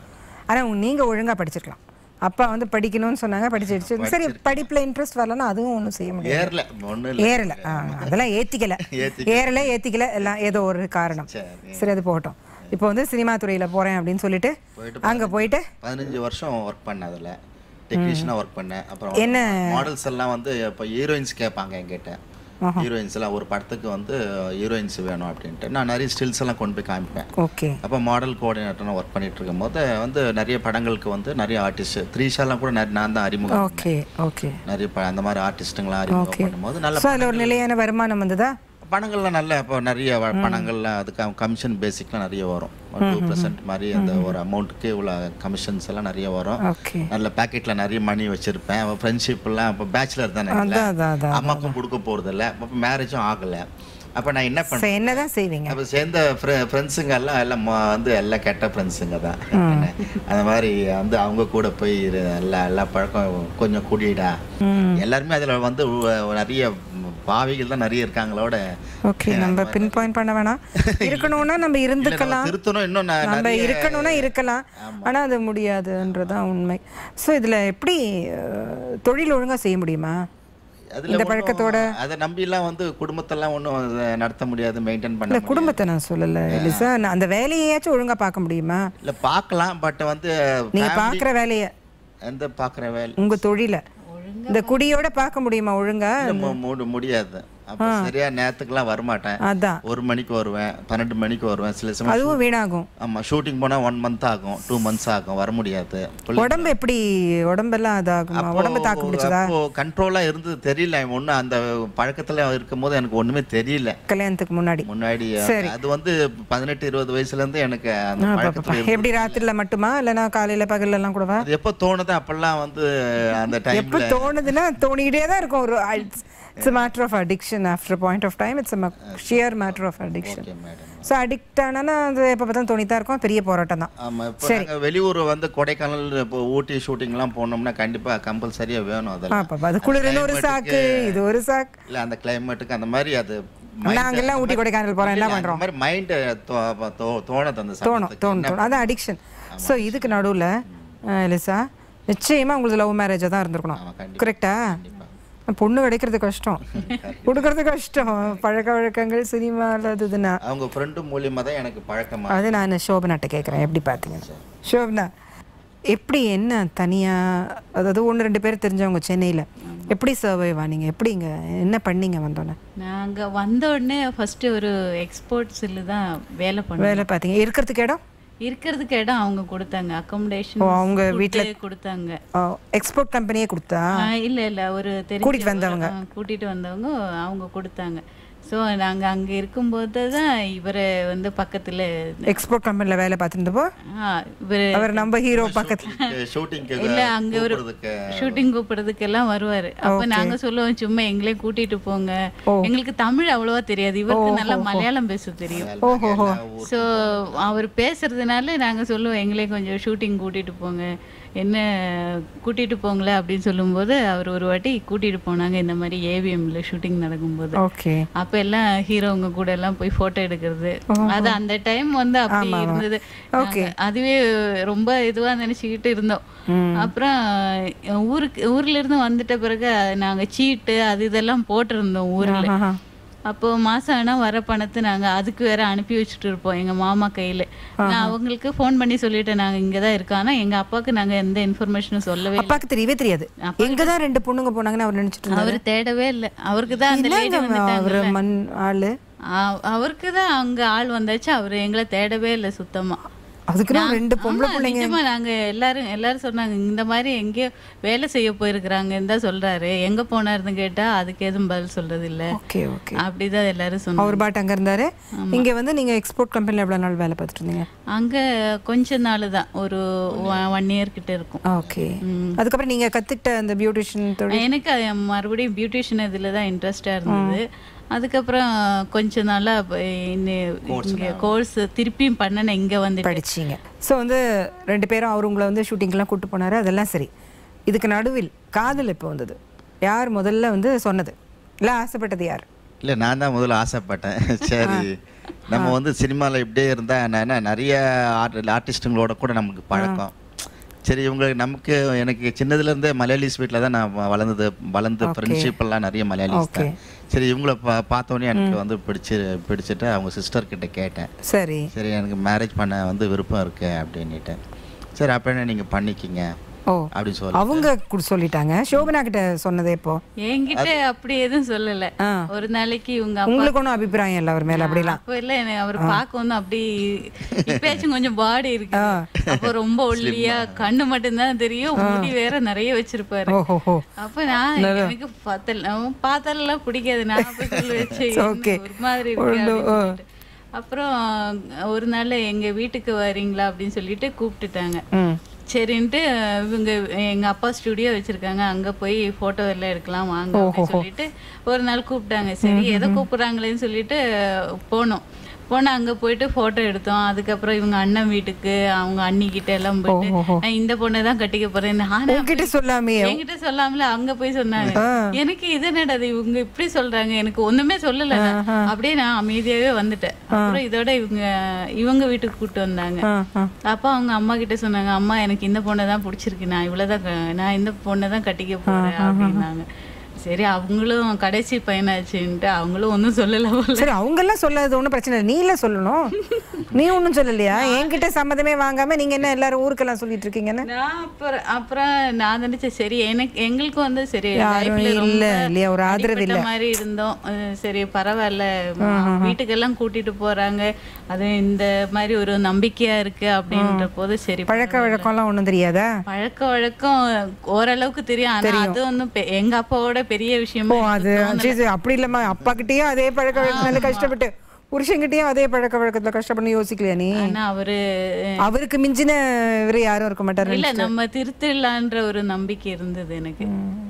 ஆனால் நீங்கள் ஒழுங்காக படிச்சிருக்கலாம் அப்பா வந்து படிக்கணும்னு சொன்னாங்க படிச்சிடுச்சு சரி படிப்பில் இன்ட்ரெஸ்ட் வரலன்னா அதுவும் ஒன்றும் செய்ய முடியாது ஏறல ஒன்றும் இல்லை ஏறல ஆ, அதெல்லாம் ஏத்திக்கல ஏறல ஏத்திக்கல எல்லாம் ஏதோ ஒரு காரணம் சரி அது போகட்டும் இப்போ வந்து சினிமா துறையில போறேன் அப்படின்னு சொல்லிட்டு அங்க போயிட்டு பதினஞ்சு வருஷம் ஒர்க் பண்ணேன் அதில் டெக்னீஷியனாக ஒர்க் பண்ணேன் அப்புறம் என்ன? மாடல்ஸ் எல்லாம் வந்து இப்போ ஹீரோயின்ஸ் கேட்பாங்க என்கிட்ட ஹீரோயின்ஸ் எல்லாம் ஒரு படத்துக்கு வந்து ஹீரோயின்ஸ் வேணும் அப்படின்ட்டு நான் நிறைய ஸ்டில்ஸ் எல்லாம் கொண்டு போய் காமிப்பேன் ஓகே அப்போ மாடல் கோஆர்டினேட்டர்னு ஒர்க் பண்ணிட்டு இருக்கும்போது வந்து நிறைய படங்களுக்கு வந்து நிறைய ஆர்டிஸ்ட் த்ரீஷாலாம் கூட நிறைய- நான் தான் அறிமுகம் ஓகே ஓகே நிறைய ப- அந்த மாதிரி ஆர்டிஸ்ட்டுங்களாம் அறிமுகம் பண்ணும்போது நல்ல ஸோ அதில் ஒரு நிலையான வருமானம் வந்ததா பணங்கள்லாம் நல்ல இப்போ நிறைய வ- பணங்கள்லாம் அதுக்கு கமிஷன் பேசிக்லாம் நிறைய வரும் டூ பர்சன்ட் மாதிரி அந்த ஒரு அமௌண்ட்டுக்கு இவ்வளோ கமிஷன்ஸ் எல்லாம் நிறைய வரும் ஓகே நல்ல பாக்கெட்ல நிறைய மணி வச்சிருப்பேன் ஃப்ரெண்ட்ஷிப்லாம் இப்போ பேச்சுலர் தானே இல்ல? அதான் அதான் அதான் அம்மாக்கும் கொடுக்க போறது இல்ல அப்போ மேரேஜும் ஆகல அப்போ நான் என்ன ஸோ பண்ணேன் என்னதான் செய்வீங்க அப்போ சேர்ந்த ஃப்ரெண்ட்ஸுங்க எல்லாம் எல்லாம் மொ- வந்து எல்லாம் கெட்ட ஃப்ரெண்ட்ஸுங்க தான் அந்த மாதிரி வந்து அவங்க கூட போய் இரு, எல்லா எல்லா பழக்கம் கொஞ்சம் குடிடா எல்லாருமே அதில் வந்து உ- நிறைய பாவிகள் தான் நிறைய இருக்காங்களோட ஓகே நம்ம பின் பாயிண்ட் பண்ண வேணாம் இருக்கணும்னா நம்ம இருந்துக்கலாம் திருத்தணும் இன்னும் ந- நம்ம நிறைய இருக்கணும்னா இருக்கலாம் ஆனா அது முடியாதுன்றதான் உண்மை ஸோ இதுல எப்படி அஹ், தொழில் ஒழுங்கா செய்ய முடியுமா அதுல இந்த ஒண்ணும் பழக்கத்தோட அதை நம்பிலாம் வந்து குடும்பத்தெல்லாம் ஒன்றும் நடத்த முடியாது மெயின்டைன் பண்ண இல்ல முடியாது. குடும்பத்தை நான் சொல்லல எலிசா நான் அந்த வேலையாச்சும் ஒழுங்கா பார்க்க முடியுமா இல்ல பார்க்கலாம் பட் வந்து நீங்க family- பார்க்குற வேலைய எந்த பார்க்குற வேலை உங்க தொழில இந்த குடியோட பார்க்க முடியுமா ஒழுங்கா இல்ல, மு- முடி- முடியாது அப்போ சரியா நேரத்துக்குலாம் வரமாட்டேன் அதான் ஒரு மணிக்கு வருவேன் பன்னெண்டு மணிக்கு வருவேன் சில சமயம் அதுவும் வீணாகும் ஆமா ஷூட்டிங் போனா ஒன் மந்த் ஆகும் டூ மந்த்ஸ் ஆகும் வர முடியாது புள்ளி- உடம்பு எப்படி உடம்பெல்லாம் அதாகுமா அப்போ- உடம்பு தாக்கு பிடிச்சதா அப்போ கண்ட்ரோலா இருந்தது தெரியல ஒன்றும் அந்த பழக்கத்துல இருக்கும்போது எனக்கு ஒண்ணுமே தெரியல கல்யாணத்துக்கு முன்னாடி முன்னாடி சரி. அது வந்து பதினெட்டு இருபது வயசுல இருந்து எனக்கு அந்த ஆ, பழக்கத்துல பாப்பா. எப்படி ராத்திரில மட்டுமா இல்லைன்னா காலையில பகல்ல எல்லாம் கூடவா அது எப்போ தோணுதோ அப்பெல்லாம் வந்து அந்த எப்போ டைம்ல தோணுதுன்னா தோணிக்கிட்டே தான் இருக்கும் ஒரு it's matter of addiction after point of time it's sheer matter of addiction okay madam so addict ஆனா அது எப்போ பார்த்தாலும் தோணித்தான் இருக்கும் பெரிய போராட்டம் தான் ஆமா இப்போ நாங்க வெளியூர் வந்து கொடைக்கானல் இப்போ ஊட்டி ஷூட்டிங்லாம் போனோம்னா கண்டிப்பா கம்பல்சரியா வேணும் அதெல்லாம் பாப்பா அது குளிர்னு ஒரு சாக்கு இது ஒரு சாக்கு இல்ல அந்த கிளைமேட்டுக்கு அந்த மாதிரி அது நாங்கெல்லாம் ஊட்டி கொடைக்கானல் போறோம் என்ன பண்றோம் அந்த மாதிரி மைண்ட் தோணுது அந்த தோணும் சமயத்துக்கு. தோணும் தோணும் அது அடிக்ஷன் ஸோ இதுக்கு நடுவில் லிசா நிச்சயமா உங்களுக்கு லவ் மேரேஜாக தான் இருந்திருக்கணும் ஆமா, கண்டிப்பா. கரெக்டா பொண்ணு கிடைக்கிறது கஷ்டம் கொடுக்கறது கஷ்டம் பழக்க வழக்கங்கள் சினிமா அதுதுன்னா அவங்க ஃப்ரெண்டு மூலியமா தான் எனக்கு பழக்கமா அது நான் சோபனாட்ட கேட்குறேன் எப்படி பார்த்தீங்க சோபனா எப்படி என்ன தனியாக அதாவது ஒன்று ரெண்டு பேர் தெரிஞ்சவங்க சென்னையில் எப்படி சர்வைவ் ஆனீங்க எப்படிங்க என்ன பண்ணீங்க வந்தோன்னே நாங்க வந்த உடனே ஃபர்ஸ்ட் ஒரு எக்ஸ்போர்ட்ஸில் தான் வேலை பண்ணோம் வேலை பார்த்தீங்க இருக்கிறதுக்கு இடம் இருக்கிறதுக்கு இடம் அவங்க கொடுத்தாங்க அக்கோமடேஷன் ஓ, அவங்க வீட்ல கொடுத்தாங்க எக்ஸ்போர்ட் கம்பெனியே கொடுத்தா ஆ, இல்ல இல்ல ஒரு தெரிஞ்ச கூட்டிட்டு வந்தவங்க. ஆ, கூட்டிட்டு வந்தவங்க அவங்க கொடுத்தாங்க ஸோ நாங்க அங்க இருக்கும்போது தான் இவரை வந்து பக்கத்துல எக்ஸ்போர்ட் கம்பெனியில் வேலை பார்த்துருந்தப்போ ஆ, இவரு அவர் நம்ம ஹீரோ பக்கத்தில் ஷூட்டிங்க்கு இல்ல அங்க ஒரு கூப்பிடுறதுக்கு ஷூட்டிங் கூப்பிடுறதுக்கு எல்லாம் வருவாரு அப்ப நாங்க சொல்லுவோம் சும்மா எங்களையும் கூட்டிட்டு போங்க எங்களுக்கு தமிழ் அவ்வளவா தெரியாது இவருக்கு நல்லா மலையாளம் பேச தெரியும் ஓஹோஹோ ஸோ அவர் பேசுறதுனால நாங்க சொல்லுவோம் எங்களையும் கொஞ்சம் ஷூட்டிங் கூட்டிட்டு போங்க என்ன கூட்டிட்டு போங்களேன் அப்படின்னு சொல்லும்போது அவர் ஒரு வாட்டி கூட்டிட்டு போனாங்க இந்த மாதிரி ஏவிஎம்ல ஷூட்டிங் நடக்கும்போது ஓகே அப்ப எல்லாம் ஹீரோங்க கூட எல்லாம் போய் போட்டோ எடுக்கிறது அது அந்த டைம் வந்து அப்படி இருந்தது நாங்க அதுவே ரொம்ப இதுவா நினைச்சுக்கிட்டு இருந்தோம் அப்புறம் ஊருக்கு ஊர்ல இருந்து வந்துட்ட பிறகு நாங்க சீட்டு அது இதெல்லாம் போட்டிருந்தோம் ஊர்ல அப்போ மாசம் ஆனா வர பணத்தை நாங்க அதுக்கு வேற அனுப்பி வச்சுட்டு இருப்போம் எங்க மாமா கையில நான் அவங்களுக்கு ஃபோன் பண்ணி சொல்லிட்டேன் நாங்க இங்க தான் இருக்கோம் ஆனா எங்க அப்பாவுக்கு நாங்க எந்த இன்ஃபர்மேஷனும் சொல்லவே இல்லை அப்பாக்கு தெரியவே தெரியாது எங்க தான் ரெண்டு பொண்ணுங்க போனாங்கன்னு அவர் நினைச்சிட்டு இருந்தாரு அவர் தேடவே இல்லை அவருக்கு தான் அந்த லேடி என்னங்க அவரு மண் ஆளு அவருக்கு தான் அங்க ஆள் வந்தாச்சு அவர் எங்களை தேடவே இல்லை சுத்தமா அதுக்குன்னு நான்- ரெண்டு பொம்பளை ஆமா, பிள்ளைங்க நிஜமா நாங்க எல்லாரும் எல்லாரும் சொன்னாங்க இந்த மாதிரி எங்கேயோ வேலை செய்ய போயிருக்கிறாங்கன்னு தான் சொல்றாரு எங்க போனாருன்னு கேட்டா அதுக்கு எதுவும் பதில் சொல்றது இல்ல ஓகே ஓகே அப்படிதான் எல்லாரும் சொன்னாங்க அவர் பாட்டு அங்க இருந்தாரு இங்க வந்து நீங்க எக்ஸ்போர்ட் கம்பெனில எவ்வளவு நாள் வேலை பார்த்துட்டு இருந்தீங்க அங்க கொஞ்ச நாள் தான் ஒரு ஒன் இயர் கிட்ட இருக்கும் ஓகே அதுக்கப்புறம் நீங்க கத்துக்கிட்ட அந்த பியூட்டிஷியன் தொழில் எனக்கு அது மறுபடியும் பியூட்டிஷியன் இதில் தான் இன்ட்ரெஸ்டாக இருந்தது அதுக்கப்புறம் கொஞ்ச நாளா இங்கே கோர்ஸ் திருப்பியும் பண்ணன இங்க வந்து படிச்சீங்க ஸோ வந்து ரெண்டு பேரும் அவர் உங்களை வந்து ஷூட்டிங்லாம் கூட்டு போனாரு அதெல்லாம் சரி இதுக்கு நடுவில் காதல் இப்போ வந்தது யார் முதல்ல வந்து சொன்னது இல்லை ஆசைப்பட்டது யார் இல்லை நான் தான் முதல்ல ஆசைப்பட்டேன் சரி நம்ம வந்து சினிமாவில் இப்படியே இருந்தால் என்னன்னா நிறைய ஆர்ட் ஆர்டிஸ்ட்டுங்களோட கூட நமக்கு பழக்கம் சரி இவங்க நமக்கு எனக்கு சின்னதுலேருந்தே மலையாளிஸ் வீட்டில் தான் நான் வ- வளர்ந்தது வளர்ந்து ஃப்ரெண்ட்ஷிப் எல்லாம் நிறைய மலையாளிஸ் தான் சரி இவங்கள பா பார்த்தோன்னே எனக்கு வந்து பிடிச்சி பிடிச்சிட்டு அவங்க சிஸ்டர் கிட்ட கேட்டேன் சரி சரி எனக்கு மேரேஜ் பண்ண வந்து விருப்பம் இருக்கு அப்படின்னுட்டு சரி அப்படின்னா நீங்கள் பண்ணிக்கிங்க ஓ அப்படின்னு சொல்லி அவங்க கூட சொல்லிட்டாங்க சோபனா கிட்ட சொன்னதே இப்போ என்கிட்ட அப்படி எதுவும் சொல்லல ஆ. ஒரு நாளைக்கு இவங்க அப்பா உங்களுக்கு ஒன்றும் அபிப்பிராயம் இல்லை அவர் மேல அப்படிலாம் அப்ப இல்ல எனக்கு அவர் பார்க்க வந்து அப்படி இப்பயாச்சும் கொஞ்சம் பாடி இருக்கு அப்போ ரொம்ப ஒல்லியா கண்ணு மட்டும்தான் தெரியும் முடி வேற நிறைய வச்சிருப்பாரு ஓஹோ அப்ப நான் எனக்கு பார்த்தல பார்த்தாலாம் பிடிக்காது நான் போய் சொல்ல வச்சு okay. ஒரு மாதிரி இருக்கு அப்படின்னு சொல்லிட்டு. அப்புறம் ஒரு நாள் எங்க வீட்டுக்கு வரீங்களா அப்படின்னு சொல்லிட்டு கூப்பிட்டுட்டாங்க ம் சரின்ட்டு இவங்க எங்க அப்பா ஸ்டுடியோ வச்சிருக்காங்க அங்க போய் போட்டோ எல்லாம் எடுக்கலாம் வாங்க அப்படின்னு சொல்லிட்டு ஒரு நாள் கூப்பிட்டாங்க சரி எதை கூப்பிடுறாங்களேன்னு சொல்லிட்டு போனோம் போனா அங்க போயிட்டு போட்டோ எடுத்தோம் அதுக்கப்புறம் இவங்க அண்ணன் வீட்டுக்கு அவங்க அண்ணி கிட்ட எல்லாம் போயிட்டு நான் இந்த பொண்ணை தான் கட்டிக்க போறேன் நானே உங்ககிட்ட சொல்லாமே என்கிட்ட சொல்லாமல அங்க போய் சொன்னாங்க எனக்கு இது என்னடா இவங்க இப்படி சொல்றாங்க எனக்கு ஒண்ணுமே சொல்லல நான். அப்படியே நான் அமைதியாவே வந்துட்டேன் அப்புறம் இதோட இவங்க இவங்க வீட்டுக்கு கூட்டு வந்தாங்க ஆ ஆ அப்ப அவங்க அம்மா கிட்ட சொன்னாங்க அம்மா எனக்கு இந்த பொண்ணை தான் பிடிச்சிருக்கு நான் இவ்வளவுதான் க- நான் இந்த பொண்ணை தான் கட்டிக்க போறேன் அப்படின்னாங்க சரி அவங்களும் கடைசி பையனாச்சுன்ட்டு அவங்களும் ஒன்றும் சொல்லல போல சரி அவங்க எல்லாம் சொல்லாதது ஒன்றும் பிரச்சனை இல்லை நீல சொல்லணும் நீ ஒன்றும் சொல்லலையா என்கிட்ட சம்மதமே வாங்காம நீங்க என்ன எல்லாரும் ஊருக்கெல்லாம் சொல்லிட்டு இருக்கீங்கன்னு நான் அப்புறம் அப்புறம் நான் நினைச்சேன் சரி எனக்கு எங்களுக்கு வந்து சரி யாரும் லைஃப்ல இல்ல, ரொம்ப இல்லையா, ஒரு ஆதரவு அடிபட்ட மாதிரி இருந்தோம் அஹ் சரி பரவாயில்ல வீட்டுக்கெல்லாம் கூட்டிட்டு போறாங்க அது இந்த மாதிரி ஒரு நம்பிக்கையா இருக்கு அப்படின்ற போது சரி பழக்க வழக்கம்லாம் ஒன்றும் தெரியாதா பழக்க வழக்கம் ஓரளவுக்கு தெரியும் ஆனா அது ஒன்றும் எங்க அப்பாவோட பெரிய ஓ விஷயமா அது சரி, சரி, அப்படி இல்லம்மா அப்பா கிட்டயும் அதே பழக்க வழக்கத்துல கஷ்டப்பட்டு புருஷன்கிட்டயும் அதே பழக்க வழக்கத்துல கஷ்டப்பட்டு யோசிக்கலையா நீ ஆனா அவரு அவருக்கு மிஞ்சின இவரு யாரும் இருக்க மாட்டாரு இல்ல நம்ம திருத்திடலான்ற ஒரு நம்பிக்கை இருந்தது எனக்கு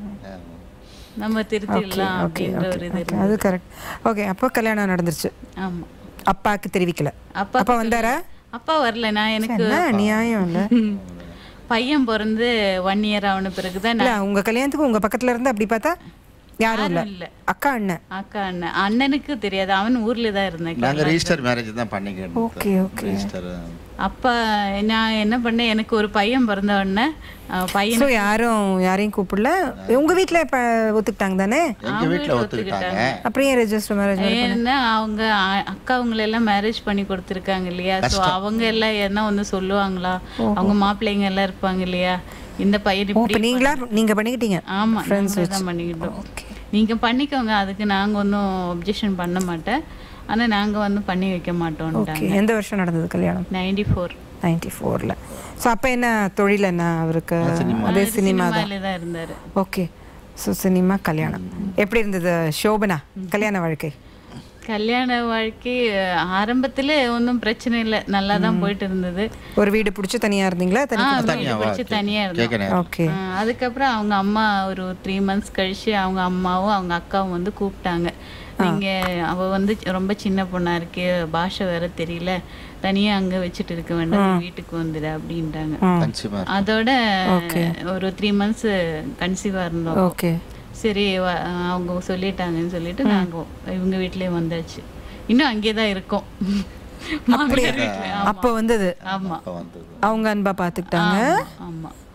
நம்ம திருத்திடலாம் அப்படின்ற ஒரு இது இருந்தது. அது கரெக்ட் ஓகே அப்போ கல்யாணம் நடந்துருச்சு ஆமா அப்பாக்கு தெரிவிக்கல அப்பா அப்பா வந்தாரா அப்பா வரல நான் எனக்கு என்ன நியாயம் இல்ல பையன் பிறந்து ஒன் இயர் ஆன பிறகுதான் இல்ல உங்க கல்யாணத்துக்கு உங்க பக்கத்துல இருந்து அப்படி பார்த்தா யாரும் இல்ல இல்ல அக்கா அண்ணன் அக்கா அண்ணன் அண்ணனுக்கு தெரியாது அவன் ஊர்ல தான் இருந்தான் நாங்கள் ரிஜிஸ்டர் மேரேஜ் தான் பண்ணிக்கிட்டோம் ஓகே ஓகே ரிஜிஸ்டர் அப்பா நான் என்ன பண்ணேன் எனக்கு ஒரு பையன் பிறந்த உடனே அஹ், பையன் ஸோ யாரும் யாரையும் கூப்பிடல உங்க வீட்ல இப்ப ஒத்துக்கிட்டாங்க தானே எங்கள் வீட்டில் ஒத்துக்கிட்டாங்க அப்புறம் ஏன் ரெஜிஸ்டர் மேரேஜ் ஏன்னா அவங்க அ- அக்கா அவங்கள எல்லாம் மேரேஜ் பண்ணி கொடுத்துருக்காங்க இல்லையா ஸோ அவங்க எல்லாம் என்ன ஒன்று சொல்லுவாங்களா அவங்க மாப்பிள்ளைங்க எல்லாம் இருப்பாங்க இல்லையா இந்த பையன் ஓ இப்படி இப்போ நீங்களா நீங்க பண்ணிக்கிட்டீங்க ஆமா நாங்களே தான் பண்ணிக்கிட்டோம் நீங்க பண்ணிக்கோங்க அதுக்கு நாங்க ஒன்றும் ஒப்ஜெக்ஷன் பண்ண மாட்டேன் ஆனா நாங்க வந்து பண்ணி வைக்க மாட்டோம்ட்டாங்க ஓகே எந்த வருஷம் நடந்தது கல்யாணம் நைன்டி ஃபோர் நைன்டி ஃபோரில் ஸோ அப்போ என்ன தொழில் என்ன அவருக்கு அதே சினிமா தான் சினிமாலே தான் இருந்தாரு ஓகே ஸோ சினிமா கல்யாணம் எப்படி இருந்தது சோபனா கல்யாண வாழ்க்கை கல்யாண வாழ்க்கை அஹ், ஆரம்பத்துல ஒன்றும் பிரச்சனை இல்லை நல்லா தான் போயிட்டு இருந்தது ஒரு வீடு பிடிச்சி தனியா இருந்தீங்களா தனி ஆ, வீடு பிடிச்சி தனியா இருந்தோம் கேட்குறேன் ஓகே ஆ, அதுக்கப்புறம் அவங்க அம்மா ஒரு த்ரீ மந்த்ஸ் கழிச்சு அவங்க அம்மாவும் அவங்க அக்காவும் வந்து கூப்பிட்டாங்க நீங்க அவ வந்து ரொம்ப சின்ன பொண்ணா இருக்கு பாஷை வேற தெரியல தனியா அங்க வச்சுட்டு இருக்க வேண்டாம் நீ வீட்டுக்கு வந்துடு அப்படின்ட்டாங்க கன்சியூமர் அதோட ஒரு த்ரீ மந்த்ஸ் கன்சீவா இருந்தோம் ஓகே சரி வ- அவங்க சொல்லிட்டாங்கன்னு சொல்லிட்டு நாங்க இவங்க வீட்லயே வந்தாச்சு இன்னும் அங்கேயே தான் இருக்கோம் மாமியார் வீட்ல அப்போ வந்தது ஆமா அப்போ வந்தது அவங்க அன்பா பார்த்துக்கிட்டாங்க ஆமா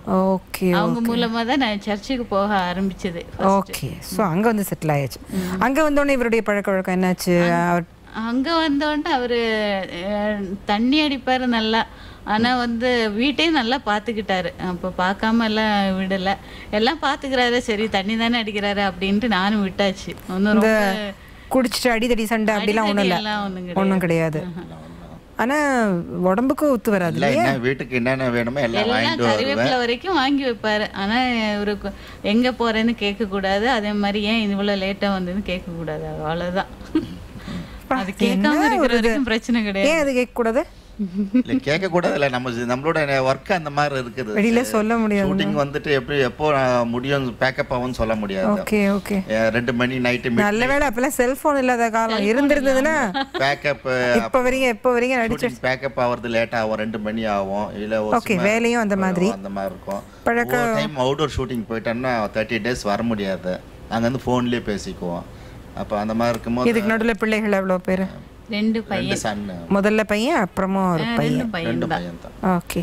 ஓகே அவங்க மூலமா தான் நான் சர்ச்சுக்கு போக ஆரம்பிச்சது ஓகே ஸோ அங்கே வந்து செட்டில் ஆயாச்சு அங்கே வந்தோடனே இவருடைய பழக்க வழக்கம் என்னாச்சு அவர் அங்க வந்தோடனே அவரு அஹ், தண்ணி அடிப்பாரு நல்லா ஆனா வந்து வீட்டையும் நல்லா பாத்துக்கிட்டாரு அப்போ பார்க்காம எல்லாம் விடல எல்லாம் பாத்துக்கிறாரு சரி தண்ணி தானே அடிக்கிறாரு அப்படின்ட்டு நானும் விட்டாச்சு ஒன்றும் ரொம்ப குடிச்சிட்டு அடிதடி சண்டை அப்படிலாம் ஒன்றும் இல்லை எல்லாம் ஒண்ணும் ஒன்றும் கிடையாது ஆனா உடம்புக்கு ஒத்து வராது இல்லை என்ன வீட்டுக்கு என்னென்ன வேணுமோ எல்லாம் எல்லாம் வாங்கிட்டு வருவேன் கறிவேப்பிலை வரைக்கும் வாங்கி வைப்பாரு ஆனா இவருக்கு எங்க போறேன்னு கேட்க கூடாது அதே மாதிரி ஏன் இவ்வளவு லேட்டா வந்ததுன்னு கேட்க கூடாது அவ்வளவுதான் அது கேட்காம இருக்கிற வரைக்கும் பிரச்சனை கிடையாது ஏன் அது கேட்கக்கூடாது இல்லை கேட்கக்கூடாது இல்லை நம்ம நம்மளோட ஒர்க் அந்த மாதிரி இருக்குது வெளியில சொல்ல முடியாது ஷூட்டிங் வந்துட்டு எப்படி எப்போ அஹ், முடியும் பேக்கப் ஆகும்னு சொல்ல முடியாது ஓகே ஓகே அஹ், ரெண்டு மணி நைட்டு நல்ல வேளை அப்பெல்லாம் செல்போன் இல்லாத காலம் இருந்திருந்ததுன்னா பேக்கப் இப்ப வரைக்கும் எப்போ வரைக்கும் நடிச்சு ஷூட்டிங் பேக்கப் ஆகிறது லேட் ஆகும் ரெண்டு மணி ஆகும் இல்லை ஒரு Okay, சும்மா வேலையும் அந்த மாதிரி. அந்த மாதிரி இருக்கும் பழக்க- ஒரு டைம் அவுட்டோர் ஷூட்டிங் போயிட்டோம்னா தேர்ட்டி டேஸ் வர முடியாது அங்கேருந்து ஃபோன்லேயே பேசிக்குவோம் அப்போ அந்த மாதிரி இருக்கும்போது இதுக்கு நடுவுல பிள்ளைகள் எவ்வளோ பேர் ரெண்டு பையன் ரெண்டு சன்னு முதல்ல பையன் அப்புறமா ஒரு பையன் ரெண்டு பையன் ரெண்டு தான் பையன் தான் ஓகே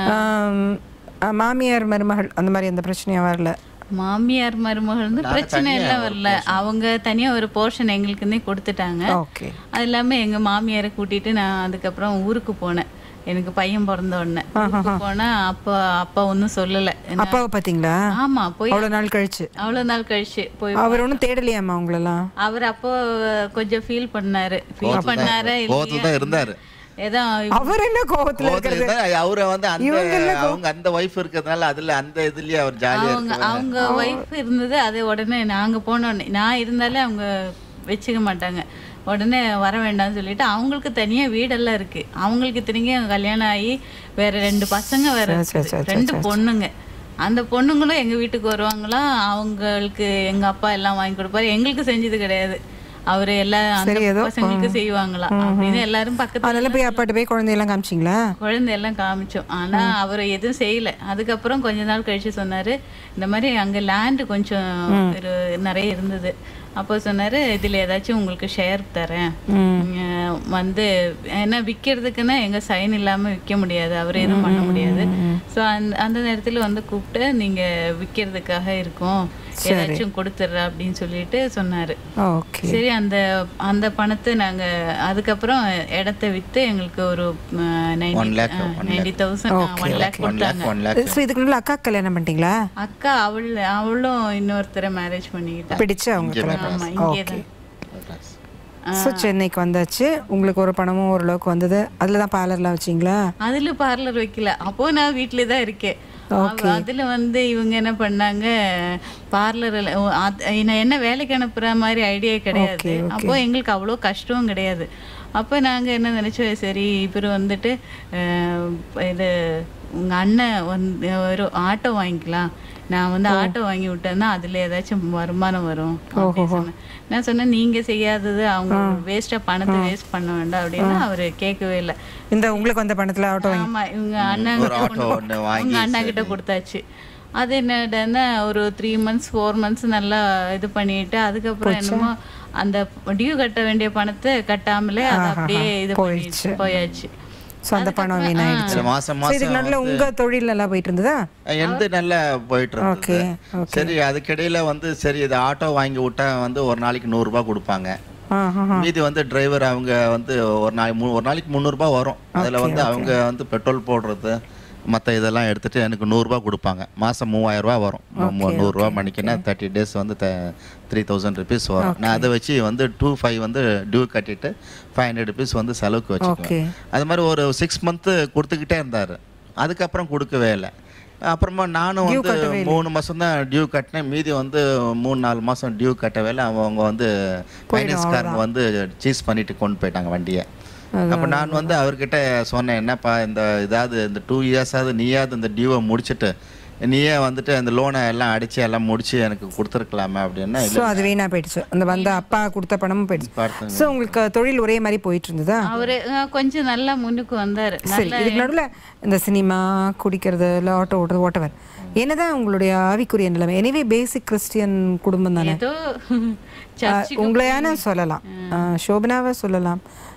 மாமியார் மருமகள் அந்த மாதிரி எந்த பிரச்சனையும் வரல மாமியார் மருமகள் வந்து பிரச்சனை எல்லாம் வரல அவங்க தனியா ஒரு போர்ஷன் எங்களுக்குன்னே கொடுத்துட்டாங்க ஓகே அது இல்லாம எங்க மாமியாரை கூட்டிட்டு நான் அதுக்கப்புறம் ஊருக்கு போனேன் எனக்கு பையன் பிறந்த உடனே ஊருக்கு போனா அப்பா அப்பா ஒன்றும் சொல்லல என்ன- அப்பாவை பார்த்தீங்களா ஆமா போய் அவ்வளோ நாள் கழிச்சு அவ்வளவு நாள் கழிச்சு போய் அவர் ஒன்றும் தேடலையாம்மா உங்களெல்லாம் அவர் அப்போ கொஞ்சம் ஃபீல் பண்ணாரு ஃபீல் பண்ணாரு கோவத்துல தான் இருந்தாரு ஏதோ அவர் என்ன கோபத்துல கோவத்துல இருந்தா அவரை வந்து அந்த அவங்க அந்த ஒய்ஃப் இருக்கிறதுனால அதுல அந்த இதுலயே அவர் ஜாலியா அவங்க இருக்கு அவங்க ஒய்ஃப் இருந்தது அது உடனே நாங்க போனோடனே நான் இருந்தாலே அவங்க வச்சுக்க மாட்டாங்க உடனே வர வேண்டாம்னு சொல்லிட்டு அவங்களுக்கு தனியா வீடெல்லாம் இருக்கு அவங்களுக்கு திரும்பி கல்யாணம் ஆகி வேற ரெண்டு பசங்க வேற இருக்குது. ரெண்டு பொண்ணுங்க அந்த பொண்ணுங்களும் எங்க வீட்டுக்கு வருவாங்களாம் அவங்களுக்கு எங்க அப்பா எல்லாம் வாங்கி கொடுப்பாரு எங்களுக்கு செஞ்சது கிடையாது அவரு எல்லாம் அந்த சரி, ஏதோ, பசங்களுக்கு செய்வாங்களா அப்படின்னு எல்லாரும் பக்கத்துல அதனால போய் அப்பாட்ட போய் குழந்தையெல்லாம் காமிச்சிங்களா குழந்தையெல்லாம் காமிச்சோம் ஆனா அவர் எதுவும் செய்யல அதுக்கப்புறம் கொஞ்ச நாள் கழிச்சு சொன்னாரு இந்த மாதிரி அங்க லேண்ட் கொஞ்சம் ஒரு நிறைய இருந்தது அப்போ சொன்னாரு இதுல ஏதாச்சும் உங்களுக்கு ஷேர் தரேன் அஹ் வந்து ஏன்னா விற்கிறதுக்குன்னா எங்க சைன் இல்லாம விற்க முடியாது அவர் எதுவும் பண்ண முடியாது ஸோ அந்த அந்த நேரத்துல வந்து கூப்பிட்டு நீங்க விற்கிறதுக்காக இருக்கோம் ஏதாச்சும் கொடுத்துட்றேன் அப்படின்னு சொல்லிட்டு சொன்னாரு ஓகே சரி அந்த அந்த பணத்தை நாங்க அதுக்கப்புறம் இடத்த வித்து எங்களுக்கு ஒரு One lakh, one ninety thousand one lakh one lakh one lakh so இதுக்கு நடுவில் அக்கா கல்யாணம் பண்ணிட்டீங்களா அக்கா அவள் அவளும் இன்னொருத்தரை மேரேஜ் பண்ணிக்கிட்டா பிடிச்சு அவங்க கல்யாணம் ஆமா இங்கே தான் ஸோ சென்னைக்கு வந்தாச்சு உங்களுக்கு ஒரு பணமும் ஓரளவுக்கு வந்தது அதில் தான் பார்லர்லாம் வச்சிங்களா அதுல பார்லர் வைக்கல அப்போ நான் வீட்டிலே தான் இருக்கேன் அவ- அதுல வந்து இவங்க என்ன பண்ணாங்க பார்லர்ல நான் என்ன வேலைக்கு அனுப்புற மாதிரி ஐடியா கிடையாது அப்போ எங்களுக்கு அவ்வளோ கஷ்டமும் கிடையாது அப்போ நாங்க என்ன நினைச்சோம் சரி இவர் வந்துட்டு அஹ், இது உங்க அண்ணன் வந்து ஒரு ஆட்டோ வாங்கிக்கலாம் நான் வந்து ஆட்டோ வாங்கி விட்டேன்னா அதுல ஏதாச்சும் வருமானம் வரும் அப்படின்னு சொன்னேன். நான் சொன்னேன் நீங்க செய்யாதது அவங்க வேஸ்டா பணத்தை வேஸ்ட் பண்ண வேண்டாம் அப்படின்னு அவரு கேட்கவே இல்லை இந்த உங்களுக்கு வந்த பணத்தில் ஆட்டோ வாங்கி ஆமா இவங்க அண்ணன் ஒரு ஆட்டோ ஒன்று வாங்கி உங்க அண்ணா கிட்ட கொடுத்தாச்சு அது என்னடன்னா ஒரு த்ரீ மந்த்ஸ் ஃபோர் மந்த்ஸ் நல்லா இது பண்ணிட்டு அதுக்கப்புறம் என்னமோ அந்த டியூ கட்ட வேண்டிய பணத்தை கட்டாமலே அது அப்படியே இது பண்ணிடுச்சு போயாச்சு ஸோ அந்த பணம் வீணாயிடுச்சு சில மாசம் ஸோ இதுக்கு மாசம் நடுவில் உங்க தொழில் நல்லா போயிட்டு இருந்ததா எந்த நல்லா போயிட்டு இருந்தது சரி அதுக்கிடையில வந்து சரி இது ஆட்டோ வாங்கி விட்டா வந்து ஒரு நாளைக்கு நூறுரூபா கொடுப்பாங்க ஆ ஆ மீதி வந்து டிரைவர் அவங்க வந்து ஒரு நாளைக்கு மூ- ஒரு நாளைக்கு முந்நூறுபா வரும் அதில் வந்து அவங்க வந்து பெட்ரோல் போடுறது மற்ற இதெல்லாம் எடுத்துட்டு எனக்கு நூறுரூபா கொடுப்பாங்க மாதம் மூவாயிரரூபா வரும் மூ- நூறுரூவா மணிக்குன்னா தேர்ட்டி டேஸ் வந்து த்ரீ தௌசண்ட் ருபீஸ் வரும் நான் அதை வச்சு வந்து டூ ஃபைவ் வந்து டியூ கட்டிட்டு ஃபைவ் ஹண்ட்ரட் ருபீஸ் வந்து செலவுக்கு வச்சுக்குவேன் அது மாதிரி ஒரு சிக்ஸ் மந்த்து கொடுத்துக்கிட்டே இருந்தார் அதுக்கப்புறம் கொடுக்கவே இல்லை அப்புறமா நானும் வந்து மூணு மாதம் தான் டியூ கட்டினேன் மீதி வந்து மூணு நாலு மாதம் டியூ கட்டவே இல்லை அவங்க வந்து ஃபைனான்ஸ்காரங்க வந்து சீஸ் பண்ணிட்டு கொண்டு போயிட்டாங்க வண்டியை அப்போ நான் வந்து அவர்கிட்ட சொன்னேன் என்னப்பா இந்த இதாவது இந்த டூ இயர்ஸாவது நீயாவது இந்த டியூவை முடிச்சுட்டு நீயே வந்துட்டு அந்த லோனை எல்லாம் அடிச்சு எல்லாம் முடிச்சு எனக்கு கொடுத்துருக்கலாமே அப்படின்னா ஸோ அது வீணா போயிடுச்சு அந்த வந்த அப்பா கொடுத்த பணமும் போயிடுச்சு பார்த்துங்க. ஸோ உங்களுக்கு தொழில் ஒரே மாதிரி போயிட்டு இருந்ததா அவரு அஹ், கொஞ்சம் நல்லா முன்னுக்கு வந்தாரு சரி இதுக்கு நடுவில் இந்த சினிமா குடிக்கிறது இல்லை ஆட்டோ ஓட்டுறது வாட்டவர் என்னதான் உங்களுடைய ஆவிக்குரிய நிலைமை எனிவே பேசிக் கிறிஸ்டியன் குடும்பம் தானே ஏதோ சர்ச்சுக்கு உங்களையான சொல்லலாம் ஆ, சோபனாவை சொல்லலாம்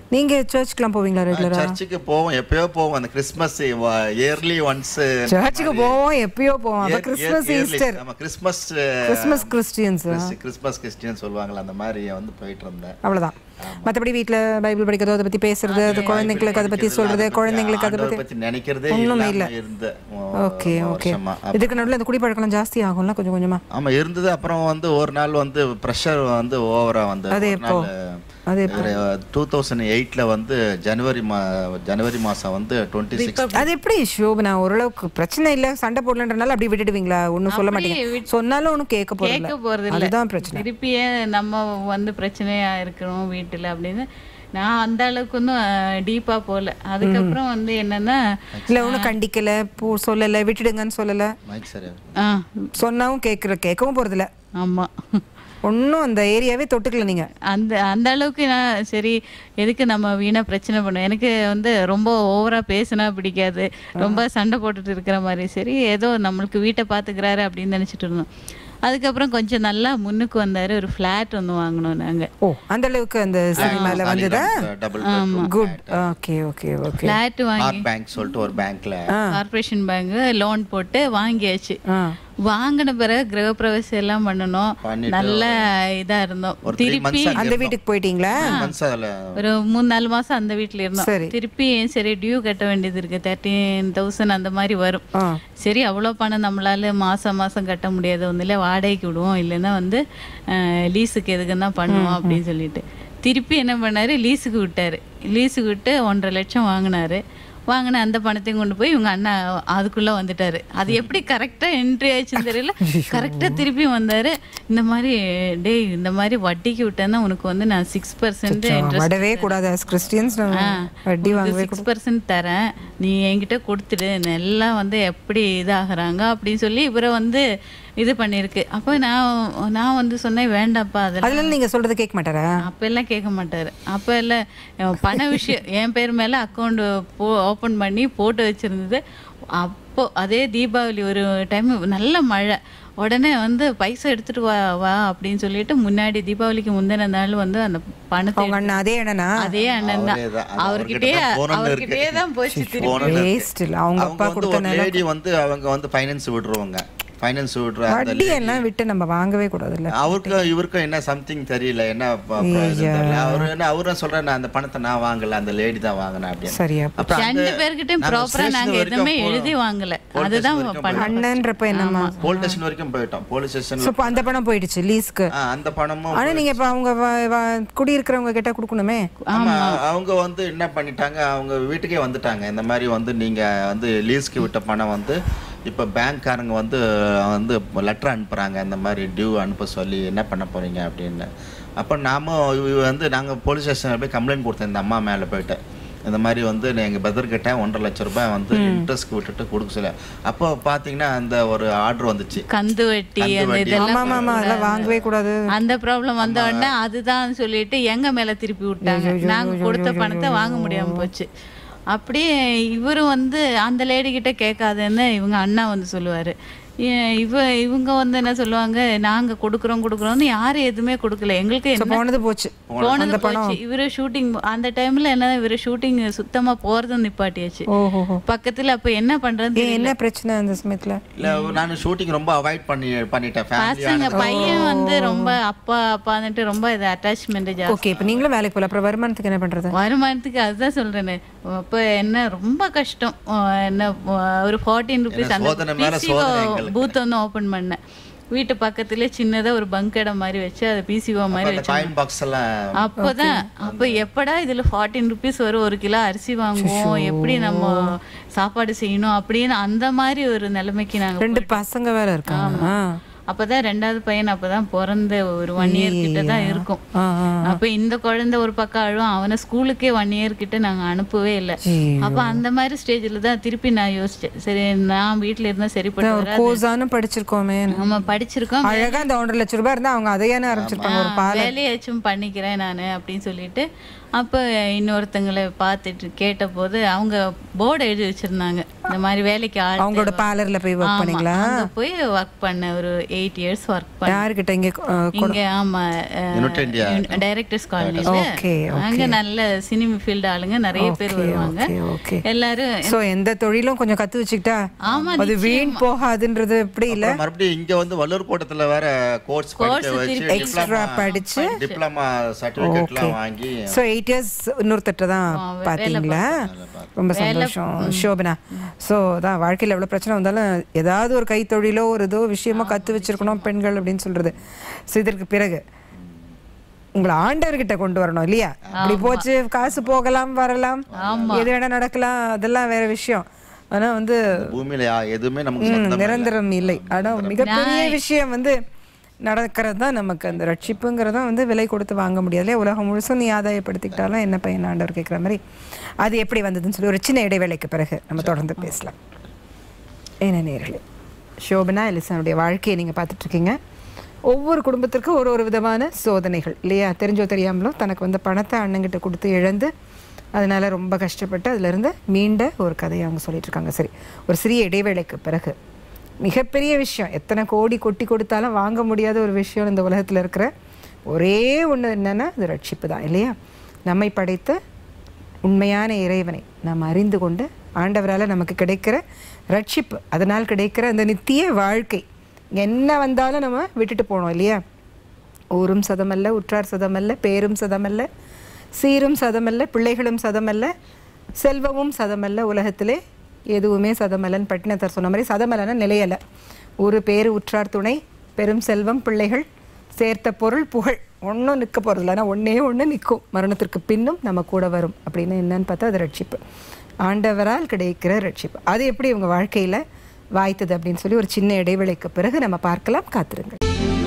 நீங்க சர்ச்சுக்குலாம் போவீங்களா ரெகுலரா சர்ச்சுக்கு போவோம் எப்பயோ போவோம் அந்த கிறிஸ்மஸ் இயர்லி ஒன்ஸ் சர்ச்சுக்கு போவோம் எப்பயோ போவோம் அப்ப கிறிஸ்மஸ் ஈஸ்டர் ஆமா Christmas Christmas Christians Christmas Christian சொல்லுவாங்கல்ல அந்த மாதிரி வந்து போயிட்டு இருந்தேன் அவ்வளவுதான் மற்றபடி வீட்ல பைபிள் படிக்கிறதோ அதை பத்தி பேசுறது அது குழந்தைங்களுக்கு அதை பத்தி சொல்றது குழந்தைங்களுக்கு அதை பத்தி பத்தி நினைக்கிறதே ஒண்ணுமே இல்லாம இல்ல. இருந்த ஓகே ஓகே இதுக்கு நடுவில் இந்த குடிப்பழக்கம் ஜாஸ்தி ஆகும்ல கொஞ்சம் கொஞ்சமா ஆமா இருந்தது அப்புறம் வந்து ஒரு நாள் வந்து ப்ரெஷர் வந்து ஓவரா வந்து அது ஒரு எப்போ? நாள் அது டூ தௌசண்ட் எயிட்ல வந்து ஜனவரி மா ஜனவரி மாசம் வந்து டுவெண்ட்டி சிக்ஸ் அது எப்படி ஷோபனா ஓரளவுக்கு பிரச்சனை இல்ல சண்டை போடலன்றனால அப்படி விட்டுடுவீங்களா ஒன்றும் சொல்ல மாட்டீங்க சொன்னாலும் ஒன்றும் கேட்க போறதில்ல கேட்க போறது இல்ல அதுதான் பிரச்சனை திருப்பியே நம்ம வந்து பிரச்சனையா இருக்கிறோம் வீட்டுல அப்படின்னு நான் அந்த அளவுக்கு ஒன்றும் டீப்பா போகல அதுக்கப்புறம் வந்து என்னன்னா இல்ல ஒன்றும் கண்டிக்கல போ சொல்லல விட்டுடுங்கன்னு சொல்லல மைக் சரியா ஆ சொன்னாவும் கேட்குற கேட்கவும் போறதில்ல ஆமா ஒன்றும் அந்த ஏரியாவே தொட்டுக்கல நீங்க அந்த அந்த அளவுக்கு நான் சரி எதுக்கு நம்ம வீணா பிரச்சனை பண்ணோம் எனக்கு வந்து ரொம்ப ஓவரா பேசினா பிடிக்காது ரொம்ப சண்டை போட்டுட்டு இருக்கிற மாதிரி சரி ஏதோ நம்மளுக்கு வீட்டை பார்த்துக்கிறாரு அப்படின்னு நினைச்சிட்டு இருந்தோம் அதுக்கப்புறம் கொஞ்சம் நல்லா முன்னுக்கு வந்தாரு ஒரு ஃப்ளாட் ஒன்று வாங்கினோம் நாங்க ஓ அந்த அளவுக்கு அந்த சினிமால வந்ததா double good okay okay okay flat வாங்கி ஆர்ட் பேங்க் சொல்லிட்டு ஒரு பேங்க்ல கார்பரேஷன் பேங்க் லோன் போட்டு வாங்கியாச்சு ஆ வாங்கின பிறகு கிரகப்பிரவேசம் எல்லாம் பண்ணணும் பண்ணிட்டு நல்ல இதா இருந்தோம் ஒரு த்ரீ திருப்பி மந்த்ஸ் அந்த வீட்டுக்கு போயிட்டீங்களா மந்த்ஸ் அதுல ஒரு மூணு நாலு மாசம் அந்த வீட்ல இருந்தோம் சரி. திருப்பி சரி டியூ கட்ட வேண்டியது இருக்கு தேர்ட்டீன் தௌசண்ட் அந்த மாதிரி வரும் ஆ சரி அவ்வளோ பணம் நம்மளால மாசம் மாசம் கட்ட முடியாது ஒன்றும் வாடகைக்கு விடுவோம் இல்லைன்னா வந்து அஹ், லீஸுக்கு எதுக்கு தான் பண்ணுவோம் அப்படின்னு சொல்லிட்டு திருப்பி என்ன பண்ணாரு லீஸுக்கு விட்டாரு லீஸுக்கு விட்டு ஒன்றரை லட்சம் வாங்கினாரு வாங்கின அந்த பணத்தையும் கொண்டு போய் இவங்க அண்ணா அதுக்குள்ள வந்துட்டாரு அது எப்படி கரெக்டா என்ட்ரி ஆயிடுச்சுன்னு தெரியல கரெக்டா திருப்பி வந்தாரு இந்த மாதிரி டேய் இந்த மாதிரி வட்டிக்கு விட்டேன்னா உனக்கு வந்து நான் சிக்ஸ் பர்சன்ட் விடவே கூடாது as கிறிஸ்டியன்ஸ் வட்டி வாங்கவே சிக்ஸ் பர்சன்ட் தரேன் நீ என்கிட்ட கொடுத்துடு எல்லாம் வந்து எப்படி இதாகிறாங்க அப்படின்னு சொல்லி இவரை வந்து இது பண்ணியிருக்கு அப்போ நான் நான் வந்து சொன்னேன் வேண்டாம்ப்பா அதெல்லாம் அதனால நீங்க சொல்றது கேட்க மாட்டாரா அப்ப எல்லாம் கேட்க மாட்டாரு அப்ப எல்லாம் அஹ், பண விஷயம் என் பேர் மேல அக்கௌண்ட் போ ஓப்பன் பண்ணி போட்டு வச்சிருந்தது அப்போ அதே தீபாவளி ஒரு டைம் நல்ல மழை உடனே வந்து பைசா எடுத்துட்டு வா வா அப்படின்னு சொல்லிட்டு முன்னாடி தீபாவளிக்கு முந்தின நாள் வந்து அந்த பணத்தை அவங்க அண்ணா அதே அண்ணனா அதே அண்ணன் தான் அவரே தான். அது அவர்கிட்டயே அவர்கிட்ட தான் போனன்னு அவர்கிட்டயே இருக்கு. தான் போச்சு திருப்பி போனன்னு இருக்கு. வேஸ்ட் இல்ல அவங்க அவங்க அப்பா வந்து கொடுத்த ஒரு லேடி வந்து அவங்க வந்து ஃபைனான்ஸ் விடுறவங்க ஃபைனான்ஸ் விடுற அந்த வட்டி எல்லாம் விட்டு நம்ம வாங்கவே கூடாது இல்ல அவருக்கும் இவருக்கும் என்ன சம்திங் தெரியல என்ன ப- ப- இது தெரியல. அவரு என்ன அவரும் சொல்றேன் நான் அந்த பணத்தை நான் வாங்கல அந்த லேடி தான் வாங்கினேன் அப்படின்னு சரியா அப்புறம் அந்த- ரெண்டு பேர்கிட்டயும் நாங்க ப்ராப்பரா station நாங்க வரைக்கும் எதுவுமே போனோம். எழுதி வாங்கல Police அதுதான் station வரைக்கும் பண்ணோம் அண்ணன்றப்ப என்னம்மா போலீஸ் ஸ்டேஷன் வரைக்கும் போயிட்டோம் போலீஸ் ஸ்டேஷன்ல ஸோ அந்த பணம் போயிடுச்சு லீஸ்க்கு அந்த பணமும் ஆனா நீங்க இப்ப அவங்க வ- வ- குடியிருக்கிறவங்க கிட்ட கொடுக்கணுமே ஆமா அவங்க வந்து என்ன பண்ணிட்டாங்க அவங்க வீட்டுக்கே வந்துட்டாங்க இந்த மாதிரி வந்து நீங்க வந்து லீஸ்க்கு விட்ட பணம் வந்து இப்போ பேங்க்காரங்க வந்து வந்து லெட்டர் அனுப்புறாங்க இந்த மாதிரி டியூ அனுப்ப சொல்லி என்ன பண்ண போறீங்க அப்படின்னு அப்போ நாம இவ வந்து நாங்கள் போலீஸ் ஸ்டேஷனில் போய் கம்ப்ளைண்ட் கொடுத்தோம் இந்த அம்மா மேலே போயிட்டு இந்த மாதிரி வந்து எங்கள் பிரதர் கிட்ட ஒன்றரை லட்ச ரூபாய் வந்து இன்ட்ரெஸ்ட்க்கு விட்டுட்டு கொடுக்க சொல்ல அப்போ பார்த்தீங்கன்னா அந்த ஒரு ஆர்டர் வந்துச்சு கந்து வட்டி கந்து அந்த வட்டி. இதெல்லாம் ஆமா ஆமா அதெல்லாம் வாங்கவே கூடாது அந்த ப்ராப்ளம் வந்த உடனே அதுதான் சொல்லிட்டு எங்க மேல திருப்பி விட்டாங்க நாங்க கொடுத்த பணத்தை வாங்க முடியாம போச்சு அப்படியே இவரும் வந்து அந்த லேடி கிட்ட கேட்காதன்னு இவங்க அண்ணா வந்து சொல்லுவாரு ஏ- இவ இவங்க வந்து என்ன சொல்லுவாங்க நாங்க கொடுக்குறோம் கொடுக்குறோம்னு யாரும் எதுவுமே கொடுக்கல எங்களுக்கு ஸோ என்ன போனது போச்சு போனது போச்சு இவரு ஷூட்டிங் அந்த டைம்ல என்ன இவரு ஷூட்டிங் சுத்தமா போறதும் நிப்பாட்டியாச்சு ஓஹோ பக்கத்துல அப்ப என்ன பண்றது ஏன் என்ன பிரச்சனை அந்த சமயத்துல இல்லை நான் ஷூட்டிங் ரொம்ப அவாய்ட் பண்ணி பண்ணிட்டேன் பசங்க ஃபேமிலியான பையன் வந்து ரொம்ப அப்பா அப்பான்னுட்டு ரொம்ப இது அட்டாச்மெண்ட் ஜாஸ்தி ஓகே இப்போ நீங்களும் வேலைக்கு போகல அப்புறம் வருமானத்துக்கு என்ன பண்றது வருமானத்துக்கு அதுதான் சொல்றேனே அப்போ என்ன ரொம்ப கஷ்டம் அஹ் என்ன அஹ் ஒரு ஃபார்ட்டின் ருபீஸ் அந்த சோதனை மேல சோதனை எங்களுக்கு. பூத் வந்து ஓபன் பண்ணேன் வீட்டு பக்கத்துலேயே சின்னதா ஒரு பங்க் இடம் மாதிரி வச்சு அதை பிசிஓ மாதிரி அந்த வச்சு காயின் பாக்ஸ் எல்லாம் அப்போதான் அப்போ எப்படா இதுல ஃபார்ட்டின் ருபீஸ் வரும் ஒரு கிலோ அரிசி வாங்குவோம் எப்படி நம்ம சாப்பாடு செய்யணும் அப்படின்னு அந்த மாதிரி ஒரு நிலைமைக்கு நாங்க ரெண்டு பசங்க வேற இருக்காங்க ஆ. அப்பதான் ரெண்டாவது பையன் அப்பதான் பிறந்த ஒரு ஒன் இயர் கிட்ட தான் இருக்கும் ஆ, ஆ. அப்ப இந்த குழந்தை ஒரு பக்கம் அழுவும் அவனை ஸ்கூலுக்கே ஒன் இயர் கிட்ட நாங்க அனுப்பவே இல்லை ஐயோ. அப்ப அந்த மாதிரி ஸ்டேஜ்ல தான் திருப்பி நான் யோசிச்சேன் சரி நான் வீட்ல இருந்தா சரிப்பட்டு ஒரு வராது கோர்ஸானு படிச்சிருக்கோமே நம்ம படிச்சிருக்கோம் அழகா அந்த ஒன்றரை லட்ச ரூபாய் இருந்தா அவங்க அதையானே ஆரம்பிச்சிருப்பாங்க ஒரு பால் வேலையாச்சும் பண்ணிக்கிறேன் நான் அப்படின்னு சொல்லிட்டு அப்போ இன்னொருத்தங்களை பார்த்துட்டு கேட்டபோது அவங்க போர்டு எழுதி வச்சிருந்தாங்க இந்த மாதிரி வேலைக்கு ஆள் அவங்களோட பார்லர்ல போய் ஒர்க் ஆமா, பண்ணீங்களா அங்க போய் ஒர்க் பண்ண ஒரு எயிட் இயர்ஸ் ஒர்க் பண்ண யாருக்கிட்ட இங்க அஹ், இங்க ஆமா Unit India. டைரக்டர்ஸ் காலனில Okay, அங்க நல்ல சினிமா ஃபீல்ட் ஆளுங்க நிறைய பேர் வருவாங்க ஓகே ஓகே எல்லாரும் சோ எந்த தொழிலும் கொஞ்சம் கத்து வச்சுக்கிட்டா ஆமா, அது வீண் போகாதுன்றது எப்படி இல்ல அப்புறம் மறுபடியும் இங்க வந்து வள்ளூர் கோட்டத்துல வேற கோர்ஸ் படிக்க வச்சு எக்ஸ்ட்ரா படிச்சு டிப்ளமா சர்டிபிகேட்லாம் வாங்கி ஸோ எயிட் இயர்ஸ் இன்னொருத்தட்ட தான் பார்த்தீங்களா ரொம்ப சந்தோஷம் சோபனா ஸோ தான் வாழ்க்கையில் எவ்வளோ பிரச்சனை வந்தாலும் ஏதாவது ஒரு கைத்தொழிலோ ஒரு இதோ விஷயமோ கற்று வச்சிருக்கணும் பெண்கள் அப்படின்னு சொல்றது ஸோ இதற்கு பிறகு உங்களை ஆண்டவர்கிட்ட கொண்டு வரணும் இல்லையா அப்படி போச்சு காசு போகலாம் வரலாம் எது வேணா நடக்கலாம் அதெல்லாம் வேற விஷயம் ஆனா வந்து பூமியில யா- எதுவுமே நமக்கு ம், சொந்தம் நிரந்தரம் இல்லை ஆனா மிகப்பெரிய விஷயம் வந்து நடக்கிறது தான் நமக்கு அந்த ரட்சிப்புங்கிறத வந்து விலை கொடுத்து வாங்க முடியாது இல்லையா? உலகம் முழுசும் நீ ஆதாயப்படுத்திக்கிட்டாலும் என்ன பையன் ஆண்டவர் கேட்குற மாதிரி அது எப்படி வந்ததுன்னு சொல்லி ஒரு சின்ன இடைவேளைக்கு பிறகு நம்ம தொடர்ந்து பேசலாம் என்ன நேர்களே சோபனா எலிசனுடைய வாழ்க்கையை நீங்கள் பார்த்துட்ருக்கீங்க ஒவ்வொரு குடும்பத்திற்கும் ஒரு ஒரு விதமான சோதனைகள் இல்லையா தெரிஞ்சோ தெரியாமலோ தனக்கு வந்த பணத்தை அண்ணங்கிட்ட கொடுத்து இழந்து அதனால ரொம்ப கஷ்டப்பட்டு அதிலிருந்து மீண்ட ஒரு கதையை அவங்க சொல்லிட்டு இருக்காங்க சரி ஒரு சிறிய இடைவேளைக்கு பிறகு மிகப்பெரிய விஷயம் எத்தனை கோடி கொட்டி கொடுத்தாலும் வாங்க முடியாத ஒரு விஷயம் இந்த உலகத்தில் இருக்கிற ஒரே ஒன்று என்னன்னா அது ரட்சிப்பு தான் இல்லையா நம்மை படைத்த உண்மையான இறைவனை நாம் அறிந்து கொண்டு ஆண்டவரால் நமக்கு கிடைக்கிற ரட்சிப்பு அதனால் கிடைக்கிற அந்த நித்திய வாழ்க்கை என்ன வந்தாலும் நம்ம விட்டுட்டு போனோம் இல்லையா ஊரும் சதமல்ல உற்றார் சதமல்ல பேரும் சதமல்ல சீரும் சதமல்ல பிள்ளைகளும் சதமல்ல செல்வமும் சதமல்ல உலகத்திலே எதுவுமே சதமல்லன்னு பட்டினத்தார் சொன்ன மாதிரி சதமல்லன நிலையல்ல ஒரு பேரு உற்றார் துணை பெரும் செல்வம் பிள்ளைகள் சேர்த்த பொருள் புகழ் ஒன்றும் நிற்க போகிறதில்ல ஆனால் ஒன்றே ஒன்று நிற்கும் மரணத்திற்கு பின்னும் நம்ம கூட வரும் அப்படின்னு என்னன்னு பார்த்தா அது ரட்சிப்பு ஆண்டவரால் கிடைக்கிற ரட்சிப்பு அது எப்படி இவங்க வாழ்க்கையில் வாய்த்தது அப்படின்னு சொல்லி ஒரு சின்ன இடைவேளைக்கு பிறகு நம்ம பார்க்கலாம் காத்திருங்க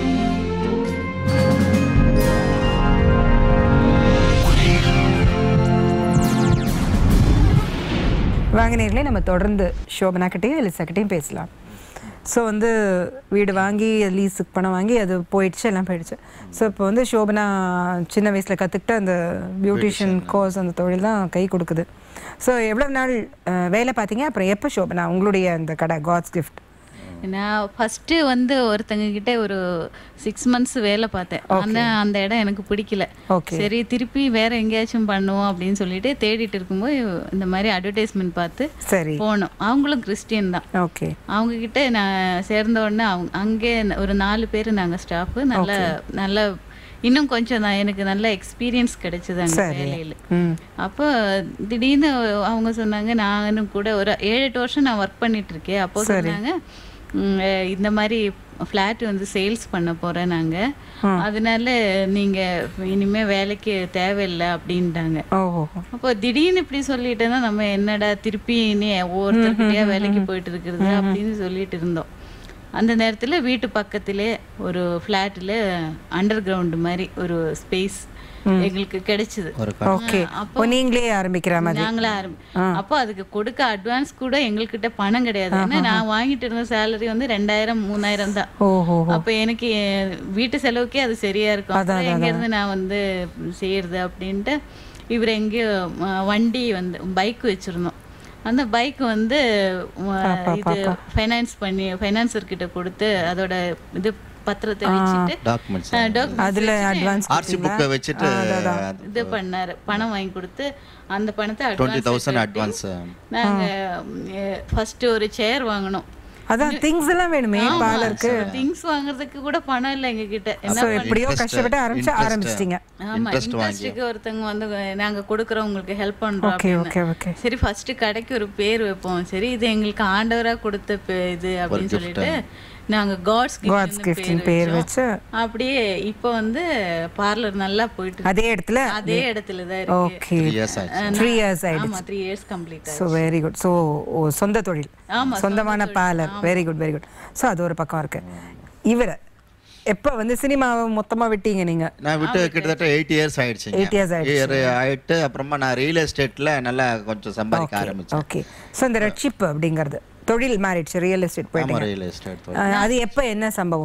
வாங்கினீர்களே நம்ம தொடர்ந்து சோபனாக்கிட்டையும் எலிசாக்கிட்டையும் பேசலாம் ஸோ வந்து வீடு வாங்கி லீஸுக்கு பணம் வாங்கி அது போயிடுச்சு எல்லாம் போயிடுச்சு ஸோ இப்போ வந்து சோபனா சின்ன வயசில் கற்றுக்கிட்ட அந்த பியூட்டிஷியன் கோர்ஸ் அந்த தொழில் தான் கை கொடுக்குது ஸோ எவ்வளோ நாள் அஹ், வேலை பார்த்தீங்க அப்புறம் எப்போ சோபனா உங்களுடைய அந்த கடை காட்ஸ் கிஃப்ட் நான் ஃபர்ஸ்ட் வந்து ஒருத்தங்க கிட்ட ஒரு சிக்ஸ் மந்த்ஸ் வேலை பார்த்தேன் ஆனா அந்த இடம் எனக்கு பிடிக்கல Okay. சரி திருப்பி வேற எங்கேயாச்சும் பண்ணுவோம் அப்படின்னு சொல்லிட்டு தேடிட்டு இருக்கும்போது இந்த மாதிரி அட்வர்டைஸ்மெண்ட் பார்த்து சரி போனோம் அவங்களும் கிறிஸ்டியன் தான் ஓகே அவங்க கிட்ட நான் சேர்ந்த உடனே அவங்க அங்கே ஒரு நாலு பேர் நாங்க ஸ்டாஃப் நல்ல நல்ல இன்னும் கொஞ்சம் தான் எனக்கு நல்ல எக்ஸ்பீரியன்ஸ் கிடைச்சது அங்க வேலையில ம் அப்போ திடீர்னு அவங்க சொன்னாங்க நானும் கூட ஒரு ஏழு எட்டு வருஷம் நான் ஒர்க் பண்ணிட்டு இருக்கேன் அப்போ சொன்னாங்க "ம், அஹ் இந்த மாதிரி ஃப்ளாட் வந்து சேல்ஸ் பண்ண போறேன் நாங்க அதனால நீங்க இனிமே வேலைக்கு தேவையில்லை அப்படின்ட்டாங்க ஓஹோ அப்போ திடீர்னு இப்படி சொல்லிட்டேன்னா நம்ம என்னடா திருப்பி இனி ஒவ்வொருத்தர்கிட்டயா வேலைக்கு போயிட்டு இருக்கிறது அப்படின்னு சொல்லிட்டு இருந்தோம் அந்த நேரத்துல வீட்டு பக்கத்திலே ஒரு ஃப்ளாட்டில் அண்டர் கிரவுண்ட் மாதிரி ஒரு ஸ்பேஸ் எங்களுக்கு கிடைச்சது ஒரு ஓகே ஓ நீங்களே ஆரம்பிக்கிற மாதிரி நாங்களே ஆரம்பி அப்போ அதுக்கு கொடுக்க அட்வான்ஸ் கூட எங்கள்கிட்ட பணம் கிடையாது ஏன்னா நான் வாங்கிட்டு இருந்த சேலரி வந்து ரெண்டாயிரம் மூணாயிரம் தான் ஓஹோ அப்ப எனக்கு என் வீட்டு செலவுக்கே அது சரியா இருக்கும் அப்புறம் எங்க இருந்து நான் வந்து செய்யறது அப்படின்ட்டு இவர் எங்கேயோ அஹ், வண்டி வந்து பைக் வச்சிருந்தோம் அந்த பைக் வந்து அஹ், இது ஃபைனான்ஸ் பண்ணி ஃபைனான்சர் கிட்ட கொடுத்து அதோட இது பத்திரத்தை வச்சுட்டு டாக்குமெண்ட்ஸ் அஹ், documents அதில் அட்வான்ஸ் ஆர்சி புக்கை வச்சுட்டு இது பண்ணாரு பணம் வாங்கி கொடுத்து அந்த பணத்தை டுவெண்ட்டி advance தௌசண்ட் அட்வான்ஸ் நாங்க ஃபர்ஸ்ட் ஒரு சேர் வாங்கினோம் அதான் திங்ஸ் எல்லாம் வேணுமே பார்லருக்கு திங்ஸ் வாங்குறதுக்கு கூட பணம் இல்லை எங்க கிட்ட என்ன ஸோ எப்படியோ கஷ்டப்பட்டு ஆரம்பிச்சு ஆரம்பிச்சிட்டீங்க ஆமா இன்ட்ரெஸ்ட்டுக்கு ஒருத்தவங்க வந்து நாங்க கொடுக்குறோம் உங்களுக்கு ஹெல்ப் பண்றோம் ஓகே அப்படின்னு. ஓகே ஓகே சரி ஃபர்ஸ்ட் கடைக்கு ஒரு பேர் வைப்போம் சரி இது எங்களுக்கு ஆண்டவரா கொடுத்த பே- இது அப்படின்னு சொல்லிட்டு நாங்க காட்ஸ் காட்ஸ் கிஃப்ட்னு பேர் வச்சு அப்படியே இப்போ வந்து பார்லர் நல்லா போயிட்டு இருக்கு. அதே இடத்துல அதே இடத்துல தான் இருக்கு ஓகே இயர்ஸ் ஆச்சு த்ரீ இயர்ஸ் ஆயிடுச்சு ஆமா three years complete so very good so சொந்த தொழில் ஆமா, சொந்தமான parlour very good very good so அது ஒரு பக்கம் இருக்கு இவரை எப்போ வந்து சினிமாவை மொத்தமாக விட்டீங்க நீங்கள் நான் விட்டு கிட்டத்தட்ட எயிட் இயர்ஸ் ஆயிடுச்சுங்க Eight years ஆயிடுச்சு. Year ஆயிட்டு அப்புறமா நான் ரியல் எஸ்டேட்ல நல்லா கொஞ்சம் சம்பாதிக்க ஆரம்பிச்சேன் ஓகே ஸோ இந்த ரட்சிப்பு அப்படிங்கிறது தொழில் மாறிடுச்சு ரியல் எஸ்டேட் ஆமா போயிட்டீங்க ரியல் எஸ்டேட் அஹ், அது எப்போ என்ன சம்பவம்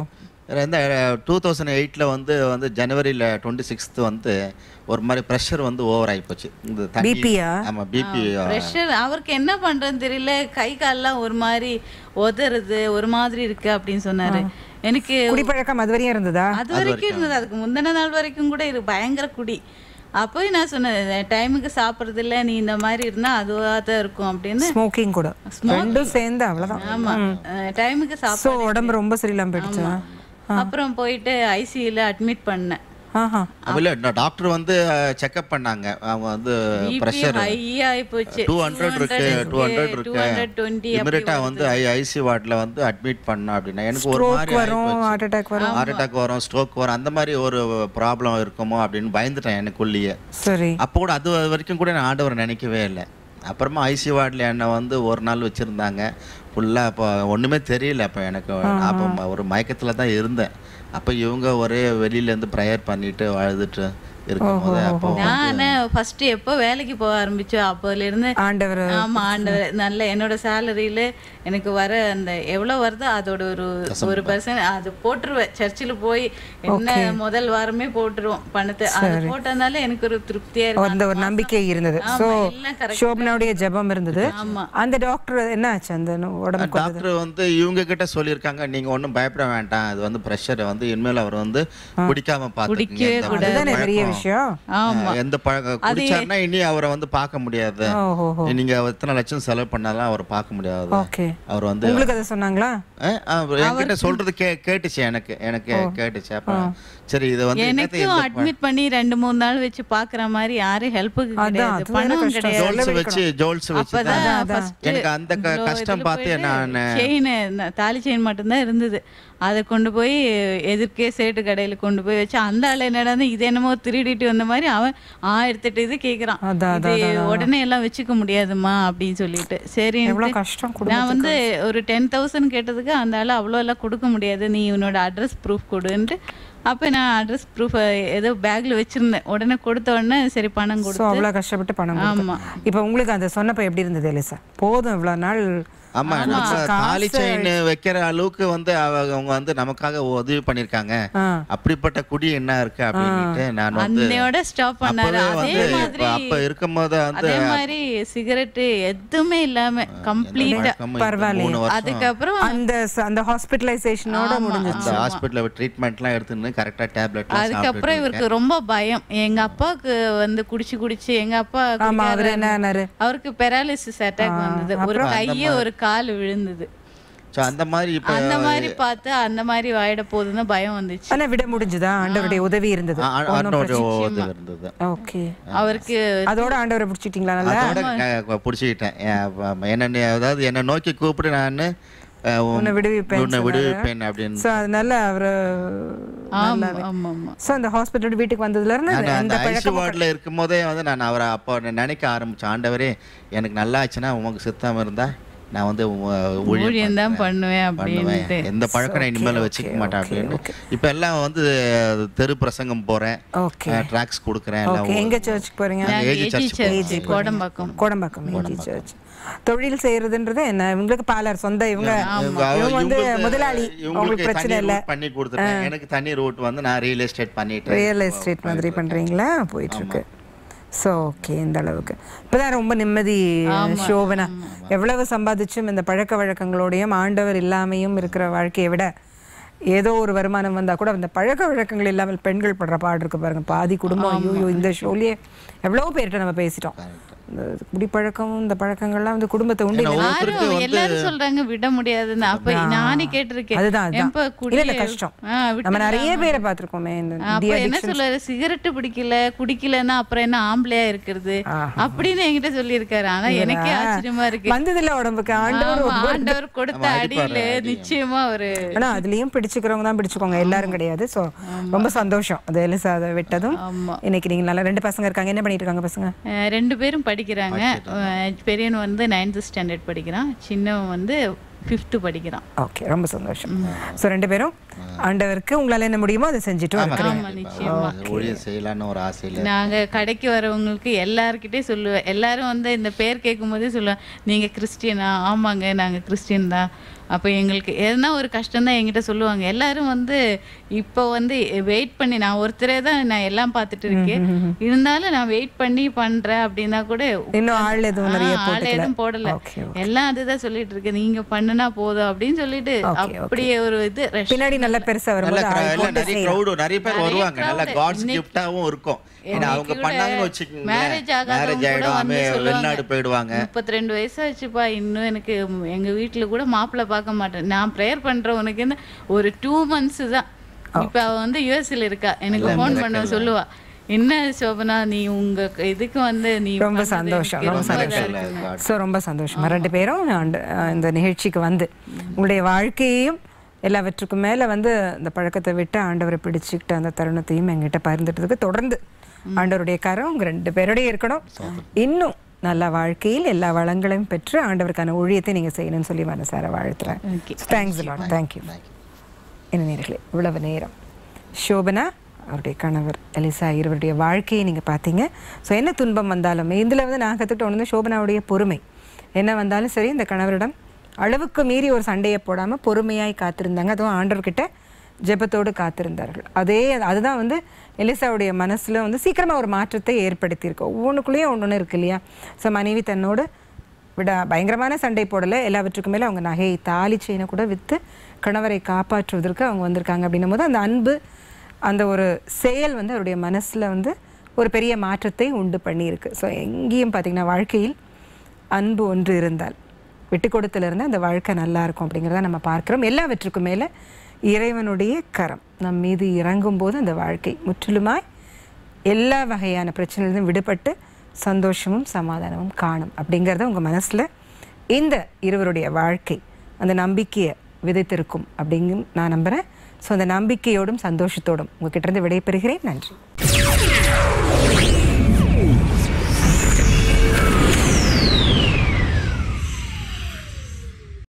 இந்த டூ தௌசண்ட் எயிட்டில் வந்து வந்து ஜனவரியில் டுவெண்ட்டி சிக்ஸ்த்து வந்து ஒரு மாதிரி ப்ரெஷர் வந்து ஓவர் ஆகிப்போச்சு இந்த தண்ணி BP யா? ஆமாம் பிபி ப்ரெஷர் அவருக்கு என்ன பண்றதுன்னு தெரியல கை கால்லாம் ஒரு மாதிரி உதறுது ஒரு மாதிரி இருக்கு அப்படின்னு சொன்னாரு எனக்கு குடிப்பழக்கம் அது வரையும் இருந்ததா அது வரைக்கும் இருந்தது அதுக்கு முந்தின நாள் வரைக்கும் கூட இரு பயங்கர குடி அப்போ நான் சொன்னேன் டைமுக்கு சாப்பிட்றது இல்ல நீ இந்த மாதிரி இருந்தா அதுவாக தான் இருக்கும் அப்படின்னு ஸ்மோக்கிங் கூட ரெண்டும் சேர்ந்து அவ்வளவுதான் ஆமா டைமுக்கு சாப்பிட ஸோ உடம்பு ரொம்ப சரியில்லாம போயிடுச்சா அப்புறம் போயிட்டு ஐசியூல அட்மிட் பண்ணேன் ஆஹா இல்லை டாக்டர் வந்து செக்அப் பண்ணாங்க அவங்க வந்து ப்ரெஷர் ஹை ஆகி போச்சு டூ ஹண்ட்ரட் இருக்கு டூ ஹண்ட்ரட் டூ இருக்கு ஹண்ட்ரட் டுவெண்ட்டி இமிடியட்டாக வந்து ஐ ஐசி வார்டில் வந்து அட்மிட் பண்ண அப்படின்னா எனக்கு ஒரு மாதிரி வரும் ஹார்ட் அட்டாக் வரும் ஹார்ட் அட்டாக் வரும் ஸ்ட்ரோக் வரும் அந்த மாதிரி ஒரு ப்ராப்ளம் இருக்குமோ அப்படின்னு பயந்துட்டேன் எனக்குள்ளேயே சரி அப்போ கூட அது வரைக்கும் கூட நான் ஆண்டவர் நினைக்கவே இல்லை அப்புறமா ஐசி வார்டில் என்னை வந்து ஒரு நாள் வச்சுருந்தாங்க ஃபுல்லாக அப்போ ஒன்றுமே தெரியல அப்போ எனக்கு அப்போ ஒரு மயக்கத்தில் தான் இருந்தேன் அப்போ இவங்க ஒரே வெளியிலேருந்து ப்ரேயர் பண்ணிட்டு அழுதுட்டு இருக்கும்போது அப்போ நான் ஃபர்ஸ்ட் எப்போ வேலைக்கு போக ஆரம்பிச்சோ அப்போல இருந்து ஆண்டவர் ஆமா ஆண்டவர் நல்ல என்னோட சேலரியில எனக்கு வர அந்த எவ்வளவு வருதோ அதோட ஒரு ஒரு பர்சன்ட் அது போட்டுருவேன் சர்ச்சில் போய் என்ன முதல் வாரமே போட்டுருவோம் பணத்தை அது போட்டதுனால எனக்கு ஒரு திருப்தியா இருக்கும் அந்த ஒரு நம்பிக்கை இருந்தது ஆமா, ஸோ எல்லாம் correct. சோபனாவுடைய ஜெபம் இருந்தது ஆமா. அந்த டாக்டர் என்ன ஆச்சு அந்த நோ- உடம்புக்கு வந்தது? டாக்டர் வந்து இவங்க கிட்ட சொல்லியிருக்காங்க நீங்க ஒன்றும் பயப்பட வேண்டாம் அது வந்து ப்ரெஷர் வந்து இனிமேல் அவர் வந்து குடிக்காம பார்த்துக்கங்க இந்த மாதிரி அதுதானே பெரிய பழக்கம். விஷயம் ஆமா எந்த பழக்கம் குடிச்சாருன்னா இனி அவரை வந்து பார்க்க முடியாது ஓஹோ நீங்க எத்தனை லட்சம் செலவு பண்ணாலும் அவரை பார்க்க முடியாது ஓகே அவர் வந்து உங்களுக்கு அதை சொன்னாங்களா அஹ், அவர் என்கிட்ட சொல்றது கே கேட்டுச்சு எனக்கு எனக்கு கேட்டுச்சு அப்ப சரி இது வந்து என்னத்தை எனக்கும் அட்மிட் பண்ணி ரெண்டு மூணு நாள் வச்சு பாக்குற மாதிரி யாரும் ஹெல்ப்புக்கு கிடையாது அதுதானே பணம் கஷ்டம். கிடையாது ஜோல்ஸ் வச்சு ஜோல்ஸ் வச்சு தான் அப்பதான் first எனக்கு அந்த க- இவ்வளோ கஷ்டம் இதுல பார்த்து போயிட்டு நான் செயின் தாலி செயின் மட்டும்தான் இருந்தது அதை கொண்டு போய் எதிர்க்கே சேட்டு கடையில கொண்டு போய் வச்சு அந்த ஆள் என்னடா இது என்னமோ திருடிட்டு வந்த மாதிரி அவன் ஆயிரத்தெட்டு இது கேக்குறான் அதான், இது உடனே எல்லாம் வச்சுக்க முடியாதுமா அப்படின்னு சொல்லிட்டு சரி எவ்வளவு கஷ்டம் நான் வந்து ஒரு டென் தௌசண்ட் கேட்டதுக்கு அந்த ஆள் அவ்வளோ எல்லாம் கொடுக்க முடியாது நீ உன்னோட அட்ரஸ் ப்ரூஃப் கொடுன்ட்டு அப்போ நான் அட்ரஸ் ப்ரூஃப் ஏதோ பேக்ல வச்சிருந்தேன் உடனே கொடுத்த உடனே சரி பணம் ஸோ கொடுத்து அவ்வளோ கஷ்டப்பட்டு பணம் கொடுத்து. ஆமா. இப்போ உங்களுக்கு அந்த சொன்னப்ப எப்படி இருந்தது எலிசா போதும் இவ்வளோ நாள் ஆமா நம்ம தாலி செயின் வைக்கிற அளவுக்கு வந்து அவ- அவங்க வந்து நமக்காக உதவி பண்ணிருக்காங்க ஆ அப்படிப்பட்ட குடி என்ன இருக்கு அப்படின்ட்டு நான் வந்து அன்னையோட ஸ்டாப் பண்ணாரு அப்பவே அதே வந்து மாதிரி இப்ப- அப்ப இருக்கும்போது வந்து அதே மாதிரி சிகரெட்டு எதுவுமே இல்லாம கம்ப்ளீட்டா வழக்கமா இந்த பரவாயில்லையே. மூணு வருஷம் அதுக்கப்புறம் அந்த ச- அந்த ஹாஸ்பிட்டலைசேஷனோட முடிஞ்சு அந்த ஹாஸ்பிட்டல்ல ட்ரீட்மெண்ட்லாம் எடுத்துன்னு கரெக்டா டேப்லெட் அதுக்கப்புறம் இவருக்கு ரொம்ப பயம் எங்க அப்பாவுக்கு வந்து குடிச்சு குடிச்சு எங்க அப்பா ஆமா குடிக்காத அவர் என்ன ஆனாரு அவருக்கு பெராலிசிஸ் அட்டாக் வந்தது ஒரு கைய ஒரு கால் விழுந்தது ஸோ அந்த மாதிரி இப்ப அந்த மாதிரி பார்த்து அந்த மாதிரி ஆயிட போகுதுன்னு பயம் வந்துச்சு ஆனா விட முடிஞ்சுதா ஆண்டவருடைய உதவி இருந்தது ஆ, ஆ, ஆண்டவருடைய உதவி இருந்தது ஓகே அவருக்கு அதோட ஆண்டவரை பிடிச்சிட்டீங்களா நல்லா அதோட க- பிடிச்சிக்கிட்டேன் என் என்ன நீ- அதாவது என்னை நோக்கி கூப்பிட்டு நான் உன்னை விடுவிப்பேன் உன்னை விடுவிப்பேன் அப்படின்னு ஸோ அதனால அவர் ஆமா ஆமா ஆமா ஸோ அந்த ஹாஸ்பிட்டல் வீட்டுக்கு வந்ததுல இருந்து நான் அந்த அந்த ஐசி பழக்கம் வார்டில் இருக்கும் போதே வந்து நான் அவரை அப்போ நினைக்க ஆரம்பிச்சேன் ஆண்டவரே எனக்கு நல்லா ஆச்சுன்னா உமக்கு சித்தம் இருந்தா நான் வந்து உ- ஊழியம் ஊழியம் தான் பண்ணுவேன் பண்ணுவேன் அப்படின்ட்டு எந்த பழக்கம் நான் இனிமேல் வச்சுக்க மாட்டேன் அப்படின்னு இப்போ எல்லாம் வந்து தெரு பிரசங்கம் போறேன் ஓகே ட்ராக்ஸ் கொடுக்குறேன் எல்லாம் ஓகே எங்க சர்ச்சுக்கு போறீங்க நாங்க AG AG church church Kodambakkam Kodambakkam AG church தொழில் செய்யறதுன்றது என்ன இவங்களுக்கு பாலர் சொந்த இவங்க இவங்க இவங்க வந்து இவங்களுக்கு- முதலாளி இவங்களுக்கு உங்களுக்கு பிரச்சனை தனி இல்ல route பண்ணி கொடுத்துட்டேன் எனக்கு தனி ரூட் வந்து நான் ரியல் எஸ்டேட் பண்ணிட்டு ரியல் எஸ்டேட் மாதிரி பண்றீங்களா போயிட்டு இருக்கு ஸோ ஓகே இந்த அளவுக்கு இப்போதான் ரொம்ப நிம்மதி சோபனா எவ்வளவு சம்பாதிச்சும் இந்த பழக்க வழக்கங்களோடையும் ஆண்டவர் இல்லாமையும் இருக்கிற வாழ்க்கையை விட ஏதோ ஒரு வருமானம் வந்தா கூட அந்த பழக்க வழக்கங்கள் இல்லாமல் பெண்கள் படுற பாடு இருக்கு பாருங்க பாதி குடும்பம் ஐயோ இந்த ஷோலயே எவ்வளோ பேர்கிட்ட நம்ம பேசிட்டோம் இந்த குடிப்பழக்கம் இந்த பழக்கங்கள்லாம் வந்து குடும்பத்தை உண்டு யாரும் எல்லாரும் சொல்றாங்க விட முடியாதுன்னு அப்ப நானே கேட்டிருக்கேன் அதுதான் அதுதான் எப்ப குடி இல்ல இல்ல கஷ்டம் ஆ, விட்டு நம்ம நிறைய பேரை பார்த்திருக்கோமே இந்த அப்ப என்ன சொல்றாரு சிகரெட் பிடிக்கல குடிக்கலன்னா அப்புறம் என்ன ஆம்பளையா இருக்கிறது அப்படின்னு என்கிட்ட சொல்லியிருக்காரு ஆனா எனக்கே ஆச்சரியமா இருக்கு வந்ததில்ல உடம்புக்கு ஆண்டவர் ஆமா, ஆண்டவர் கொடுத்த அடியில நிச்சயமா ஒரு ஆனா அதுலயும் பிடிச்சுக்கிறவங்க தான் பிடிச்சுக்கோங்க எல்லாரும் கிடையாது சோ ரொம்ப சந்தோஷம் அது எலிசா அதை விட்டதும் ஆமா இன்னைக்கு நீங்க நல்லா ரெண்டு பசங்க இருக்காங்க என்ன பண்ணிட்டு இருக்காங்க பசங்க அஹ் ரெண்டு பேரும் படிக்கிறாங்க அஹ் பெரியவன் வந்து நைன்த் ஸ்டாண்டர்ட் படிக்கிறான் சின்னவன் வந்து ஃபிஃப்த்து படிக்கிறான் ஓகே ரொம்ப சந்தோஷம் ஸோ ரெண்டு பேரும் ஆண்டவருக்கு உங்களால் என்ன முடியுமோ அதை செஞ்சுட்டு ஆமா, இருக்கிறீங்க கண்டிப்பா. ஊழியம் செய்யலான்னு ஒரு ஆசையில நாங்க கடைக்கு வரவங்களுக்கு எல்லார்கிட்டே சொல்லுவேன் எல்லாரும் வந்து இந்த பேர் கேட்கும் போதே சொல்லுவேன் நீங்க கிறிஸ்டியனா ஆமாங்க நாங்க கிறிஸ்டியன் தான் அப்போ எங்களுக்கு எதனா ஒரு கஷ்டம் தான் என்கிட்ட சொல்லுவாங்க எல்லாரும் வந்து இப்போ வந்து வெயிட் பண்ணி நான் ஒருத்தரே தான் நான் எல்லாம் பார்த்துட்டு இருக்கேன் இருந்தாலும் நான் வெயிட் பண்ணி பண்றேன் அப்படின்னா கூட இன்னும் ஆள் எதுவும் நிறைய ஆ, ஆள் போட்டுக்கல எதுவும் போடல ஓகே எல்லாம் அதுதான் சொல்லிட்டு இருக்கேன் நீங்க பண்ணுனா போதும் அப்படின்னு சொல்லிட்டு அப்படியே ஒரு இது rush. பின்னாடி நல்ல பெருசா நல்ல வரும்போது crowd- ஆள் இல்ல, போட்டு நிறைய செய்யலாம். crowd, நிறைய பேர் நிறைய வருவாங்க நல்ல crowd. காட்ஸ் இன்னைக்கு- கிஃப்டாவும் இருக்கும் ஏன்னா அவங்க இன்னைக்கு பண்ணாங்கன்னு கூட வச்சுக்கோங்க marriage ஆகாதவங்க மேரேஜ் கூட ஆயிடும் வந்து அமே சொல்லுவாங்க. வெளிநாடு போயிடுவாங்க முப்பத்தி ரெண்டு வயசாச்சுப்பா இன்னும் எனக்கு ம், எங்க வீட்டுல கூட மாப்பிள்ளை பார்க்க மாட்டேன் நான் ப்ரேயர் பண்றேன் உனக்கு என்ன ஒரு டூ மந்த்ஸ் தான் இப்ப அவ வந்து யூஎஸ்ல இருக்கா எனக்கு ஃபோன் பண்ண சொல்லுவா என்ன சோபனா நீ உங்க இதுக்கு வந்து நீ ரொம்ப பண்ணது சந்தோஷம் எனக்கு ரொம்ப ரொம்ப இதா சந்தோஷம் இருக்கு. ஸோ ரொம்ப சந்தோஷமா ரெண்டு பேரும் ஆண்டு- இந்த நிகழ்ச்சிக்கு வந்து உங்களுடைய வாழ்க்கையையும் எல்லாவற்றுக்கும் மேல வந்து இந்த பழக்கத்தை விட்டு ஆண்டவரை பிடிச்சிக்கிட்ட அந்த தருணத்தையும் எங்கிட்ட பகிர்ந்துட்டதுக்கு தொடர்ந்து ஆண்டவருடைய கரம் உங்க ரெண்டு பேரோடய இருக்கணும் இன்னும் நல்ல வாழ்க்கையில் எல்லா வளங்களையும் பெற்று ஆண்டவருக்கான ஊழியத்தை நீங்க செய்யணும்னு சொல்லி மனசார வாழ்த்துறேன் Okay. தேங்க்ஸ் லாட் தேங்க்யூ என்ன நேர்களே இவ்வளவு நேரம் சோபனா அவருடைய கணவர் எலிசா இருவருடைய வாழ்க்கையை நீங்கள் பார்த்தீங்க ஸோ என்ன துன்பம் வந்தாலும் இதில் வந்து நான் கற்றுக்கிட்ட ஒன்று வந்து சோபனாவுடைய பொறுமை என்ன வந்தாலும் சரி இந்த கணவரிடம் அளவுக்கு மீறி ஒரு சண்டையை போடாமல் பொறுமையாய் காத்திருந்தாங்க அதுவும் ஆண்டவர்கிட்ட ஜெபத்தோடு காத்திருந்தார்கள் அதே அதுதான் வந்து எலிசாவுடைய மனசில் வந்து சீக்கிரமாக ஒரு மாற்றத்தை ஏற்படுத்தியிருக்கு ஒவ்வொன்றுக்குள்ளேயும் ஒன்று ஒன்று இருக்கு இல்லையா ஸோ மனைவி தன்னோடு விட பயங்கரமான சண்டை போடலை எல்லாவற்றுக்கும் மேலே அவங்க நகையை தாலி செயினை கூட விற்று கணவரை காப்பாற்றுவதற்கு அவங்க வந்திருக்காங்க அப்படின்னும் போது அந்த அன்பு அந்த ஒரு செயல் வந்து அவருடைய மனசில் வந்து ஒரு பெரிய மாற்றத்தை உண்டு பண்ணியிருக்கு ஸோ எங்கேயும் பார்த்தீங்கன்னா வாழ்க்கையில் அன்பு ஒன்று இருந்தால் விட்டு கொடுத்துல இருந்து அந்த வாழ்க்கை நல்லா இருக்கும் அப்படிங்கிறத நம்ம பார்க்குறோம் எல்லாவற்றுக்கும் மேலே இறைவனுடைய கரம் நம் மீது இறங்கும் போது அந்த வாழ்க்கை முற்றிலுமாய் எல்லா வகையான பிரச்சனையிலிருந்தும் விடுபட்டு சந்தோஷமும் சமாதானமும் காணும் அப்படிங்கிறத உங்கள் மனசில் இந்த இருவருடைய வாழ்க்கை அந்த நம்பிக்கையை விதைத்திருக்கும் அப்படிங்கும் நான் நம்புகிறேன் ஸோ அந்த நம்பிக்கையோடும் சந்தோஷத்தோடும் உங்ககிட்ட இருந்து விடைபெறுகிறேன் நன்றி